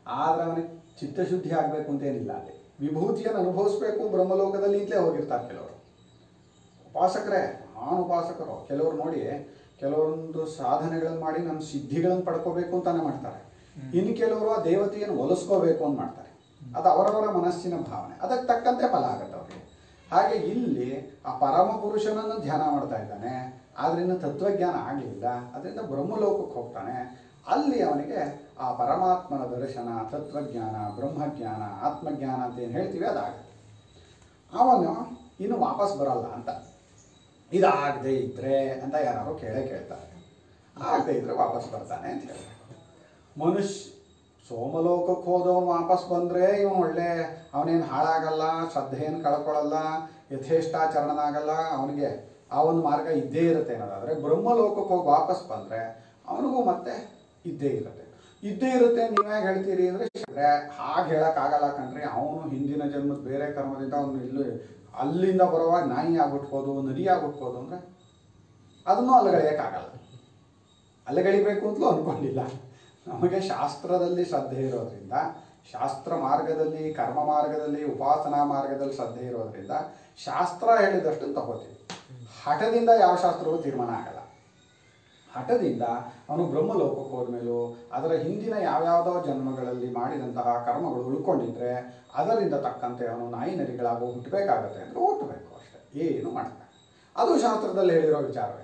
ಆದ್ರೆ ಅವನಿಗೆ ಚಿತ್ತಶುದ್ಧಿ ಆಗಬೇಕು ಅಂತೇನಿಲ್ಲ ಅಲ್ಲಿ ವಿಭೂತಿಯನ್ನು ಅನುಭವಿಸ್ಬೇಕು ಬ್ರಹ್ಮಲೋಕದಲ್ಲಿ ಅಂತಲೇ ಹೋಗಿರ್ತಾರೆ ಕೆಲವರು ಉಪಾಸಕರೇ ನಾನು ಉಪಾಸಕರು ಕೆಲವರು ನೋಡಿ ಕೆಲವೊಂದು ಸಾಧನೆಗಳನ್ನು ಮಾಡಿ ನನ್ನ ಸಿದ್ಧಿಗಳನ್ನು ಪಡ್ಕೋಬೇಕು ಅಂತಾನೆ ಮಾಡ್ತಾರೆ ಇನ್ನು ಕೆಲವರು ಆ ದೇವತೆಯನ್ನು ಒಲಿಸ್ಕೋಬೇಕು ಅಂತ ಮಾಡ್ತಾರೆ ಅದು ಅವರವರ ಮನಸ್ಸಿನ ಭಾವನೆ ಅದಕ್ಕೆ ತಕ್ಕಂತೆ ಫಲ ಆಗುತ್ತೆ ಅವರಿಗೆ ಹಾಗೆ ಇಲ್ಲಿ ಆ ಪರಮ ಪುರುಷನನ್ನು ಧ್ಯಾನ ಮಾಡ್ತಾ ಇದ್ದಾನೆ ಆದ್ರಿಂದ ತತ್ವಜ್ಞಾನ ಆಗಲಿಲ್ಲ ಅದರಿಂದ ಬ್ರಹ್ಮಲೋಕಕ್ಕೆ ಹೋಗ್ತಾನೆ ಅಲ್ಲಿ ಅವನಿಗೆ ಆ ಪರಮಾತ್ಮನ ದರ್ಶನ ತತ್ವಜ್ಞಾನ ಬ್ರಹ್ಮಜ್ಞಾನ ಆತ್ಮಜ್ಞಾನ ಅಂತ ಏನು ಹೇಳ್ತೀವಿ ಅದಾಗುತ್ತೆ ಅವನು ಇನ್ನು ವಾಪಸ್ ಬರಲ್ಲ ಅಂತ ಇದಾಗದೆ ಇದ್ರೆ ಅಂತ ಯಾರು ಕೇಳೇ ಕೇಳ್ತಾರೆ ಆಗದೆ ಇದ್ರೆ ವಾಪಸ್ ಬರ್ತಾನೆ ಅಂತ ಹೇಳ್ತಾರೆ ಮನುಷ್ಯ ಸೋಮಲೋಕಕ್ಕೆ ಹೋದವನು ವಾಪಸ್ ಬಂದರೆ ಇವನು ಒಳ್ಳೆ ಅವನೇನು ಹಾಳಾಗಲ್ಲ ಶ್ರದ್ಧೆಯನ್ನು ಕಳ್ಕೊಳ್ಳಲ್ಲ ಯಥೇಷ್ಟಾಚರಣನಾಗಲ್ಲ ಅವನಿಗೆ ಆ ಒಂದು ಮಾರ್ಗ ಇದ್ದೇ ಇರುತ್ತೆ ಅನ್ನೋದಾದರೆ ಬ್ರಹ್ಮಲೋಕಕ್ಕೆ ಹೋಗಿ ವಾಪಸ್ ಬಂದರೆ ಅವನಿಗೂ ಮತ್ತೆ ಇದ್ದೇ ಇರುತ್ತೆ ಇದ್ದೇ ಇರುತ್ತೆ ನೀವ್ಯಾಗ ಹೇಳ್ತೀರಿ ಅಂದರೆ ಹಾಗೆ ಹೇಳೋಕ್ಕಾಗಲ್ಲ ಕಣ್ರಿ ಅವನು ಹಿಂದಿನ ಜನ್ಮದ ಬೇರೆ ಕರ್ಮದಿಂದ ಅವನು ಇಲ್ಲಿ ಅಲ್ಲಿಂದ ಬರುವಾಗ ನಾಯಿ ಆಗ್ಬಿಟ್ಬೋದು ನರಿ ಆಗ್ಬಿಟ್ಬೋದು ಅಂದರೆ ಅದನ್ನು ಅಲ್ಲಗಳೆಯೋಕ್ಕಾಗಲ್ಲ ಅಲ್ಲಗಳಿಬೇಕು ಅಂತಲೂ ಅಂದ್ಕೊಂಡಿಲ್ಲ ನಮಗೆ ಶಾಸ್ತ್ರದಲ್ಲಿ ಶ್ರದ್ಧೆ ಇರೋದ್ರಿಂದ ಶಾಸ್ತ್ರ ಮಾರ್ಗದಲ್ಲಿ ಕರ್ಮ ಮಾರ್ಗದಲ್ಲಿ ಉಪಾಸನಾ ಮಾರ್ಗದಲ್ಲಿ ಶ್ರದ್ಧೆ ಇರೋದ್ರಿಂದ ಶಾಸ್ತ್ರ ಹೇಳಿದಷ್ಟು ತಗೋತೀವಿ ಹಠದಿಂದ ಯಾವ ಶಾಸ್ತ್ರವೂ ತೀರ್ಮಾನ ಆಗಲ್ಲ ಹಠದಿಂದ ಅವನು ಬ್ರಹ್ಮಲೋಕಕ್ಕೆ ಹೋದ್ಮೇಲೂ ಅದರ ಹಿಂದಿನ ಯಾವ್ಯಾವುದೋ ಜನ್ಮಗಳಲ್ಲಿ ಮಾಡಿದಂತಹ ಕರ್ಮಗಳು ಉಳ್ಕೊಂಡಿದ್ರೆ ಅದರಿಂದ ತಕ್ಕಂತೆ ಅವನು ನಾಯಿ ನರಿಗಳಾಗೋ ಹುಟ್ಟಬೇಕಾಗತ್ತೆ ಅಂದರೆ ಹುಟ್ಟಬೇಕು ಅಷ್ಟೇ ಏನು ಮಾಡ್ತಾನೆ ಅದು ಶಾಸ್ತ್ರದಲ್ಲಿ ಹೇಳಿರೋ ವಿಚಾರವೇ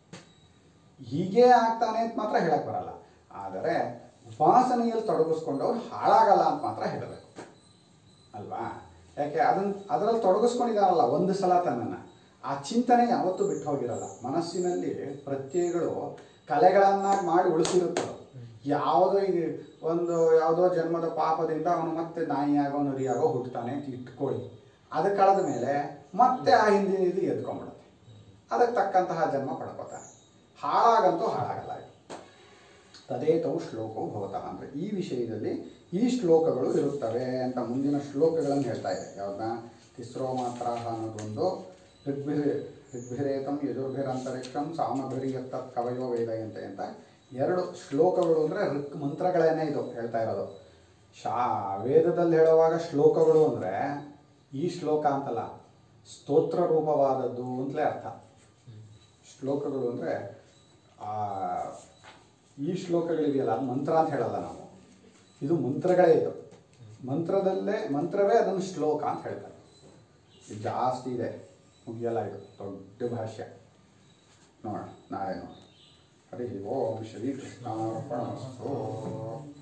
ಹೀಗೆ ಆಗ್ತಾನೆ ಅಂತ ಮಾತ್ರ ಹೇಳಕ್ ಬರಲ್ಲ ಆದರೆ ಉಪಾಸನೆಯಲ್ಲಿ ತೊಡಗಿಸ್ಕೊಂಡವ್ರು ಹಾಳಾಗಲ್ಲ ಅಂತ ಮಾತ್ರ ಹೇಳಬೇಕು ಅಲ್ವಾ ಯಾಕೆ ಅದನ್ನ ಅದರಲ್ಲಿ ತೊಡಗಿಸ್ಕೊಂಡಿದ್ದಾರಲ್ಲ ಒಂದು ಸಲ ತನ್ನನ್ನು ಆ ಚಿಂತನೆ ಯಾವತ್ತೂ ಬಿಟ್ಟು ಹೋಗಿರಲ್ಲ ಮನಸ್ಸಿನಲ್ಲಿ ಪ್ರತ್ಯಯಗಳು ಕಲೆಗಳನ್ನಾಗಿ ಮಾಡಿ ಉಳಿಸಿರುತ್ತವೆ ಯಾವುದೋ ಈಗ ಒಂದು ಯಾವುದೋ ಜನ್ಮದ ಪಾಪದಿಂದ ಅವನು ಮತ್ತೆ ನಾಯಿಯಾಗೋ ನರಿಯಾಗೋ ಹುಟ್ಟುತ್ತಾನೆ ಅಂತ ಇಟ್ಕೊಳ್ಳಿ ಅದು ಕಳೆದ ಮೇಲೆ ಮತ್ತೆ ಆ ಹಿಂದಿನ ಇದು ಎದ್ಕೊಂಡ್ಬಿಡುತ್ತೆ ಅದಕ್ಕೆ ತಕ್ಕಂತಹ ಜನ್ಮ ಪಡ್ಕೋತಾನೆ ಹಾಳಾಗಂತೂ ಹಾಳಾಗಲ್ಲ ಇದು. ತದೇತವು ಶ್ಲೋಕವು ಭವತಃ ಅಂದರೆ ಈ ವಿಷಯದಲ್ಲಿ ಈ ಶ್ಲೋಕಗಳು ಇರುತ್ತವೆ ಅಂತ ಮುಂದಿನ ಶ್ಲೋಕಗಳನ್ನು ಹೇಳ್ತಾ ಇದೆ ಯಾವ್ದನ್ನ ತಿಸ್ರೋ ಮಾತ್ರ ಅನ್ನೋದೊಂದು ಋಗ್ಭಿರ್ ಋಗ್ಭಿರೇತಂ ಯಜುರ್ಭಿರಂತರಿಕ್ಷಂ ಸಾಮಭಿರಿ ಯತ್ತತ್ ಕವಯೋ ವೇದಯಂತೆ ಅಂತ ಎರಡು ಶ್ಲೋಕಗಳು ಅಂದರೆ ಋಕ್ ಮಂತ್ರಗಳೇನೇ ಇದು ಹೇಳ್ತಾ ಇರೋದು ಶಾ ವೇದದಲ್ಲಿ ಹೇಳುವಾಗ ಶ್ಲೋಕಗಳು ಅಂದರೆ ಈ ಶ್ಲೋಕ ಅಂತಲ್ಲ ಸ್ತೋತ್ರ ರೂಪವಾದದ್ದು ಅಂತಲೇ ಅರ್ಥ ಶ್ಲೋಕಗಳು ಅಂದರೆ ಈ ಶ್ಲೋಕಗಳಿದೆಯಲ್ಲ ಅದು ಮಂತ್ರ ಅಂತ ಹೇಳಲ್ಲ ನಾವು ಇದು ಮಂತ್ರಗಳೇ ಇದು ಮಂತ್ರದಲ್ಲೇ ಮಂತ್ರವೇ ಅದನ್ನು ಶ್ಲೋಕ ಅಂತ ಹೇಳ್ತಾರೆ ಇದು ಜಾಸ್ತಿ ಇದೆ ಮುಗಿಯಲ್ಲ ಇದು ದೊಡ್ಡ ಭಾಷ್ಯ ನೋಡೋಣ ನಾಳೆ ನೋಡಿ ಹರಿ ಓಂ ಶ್ರೀ ಕೃಷ್ಣ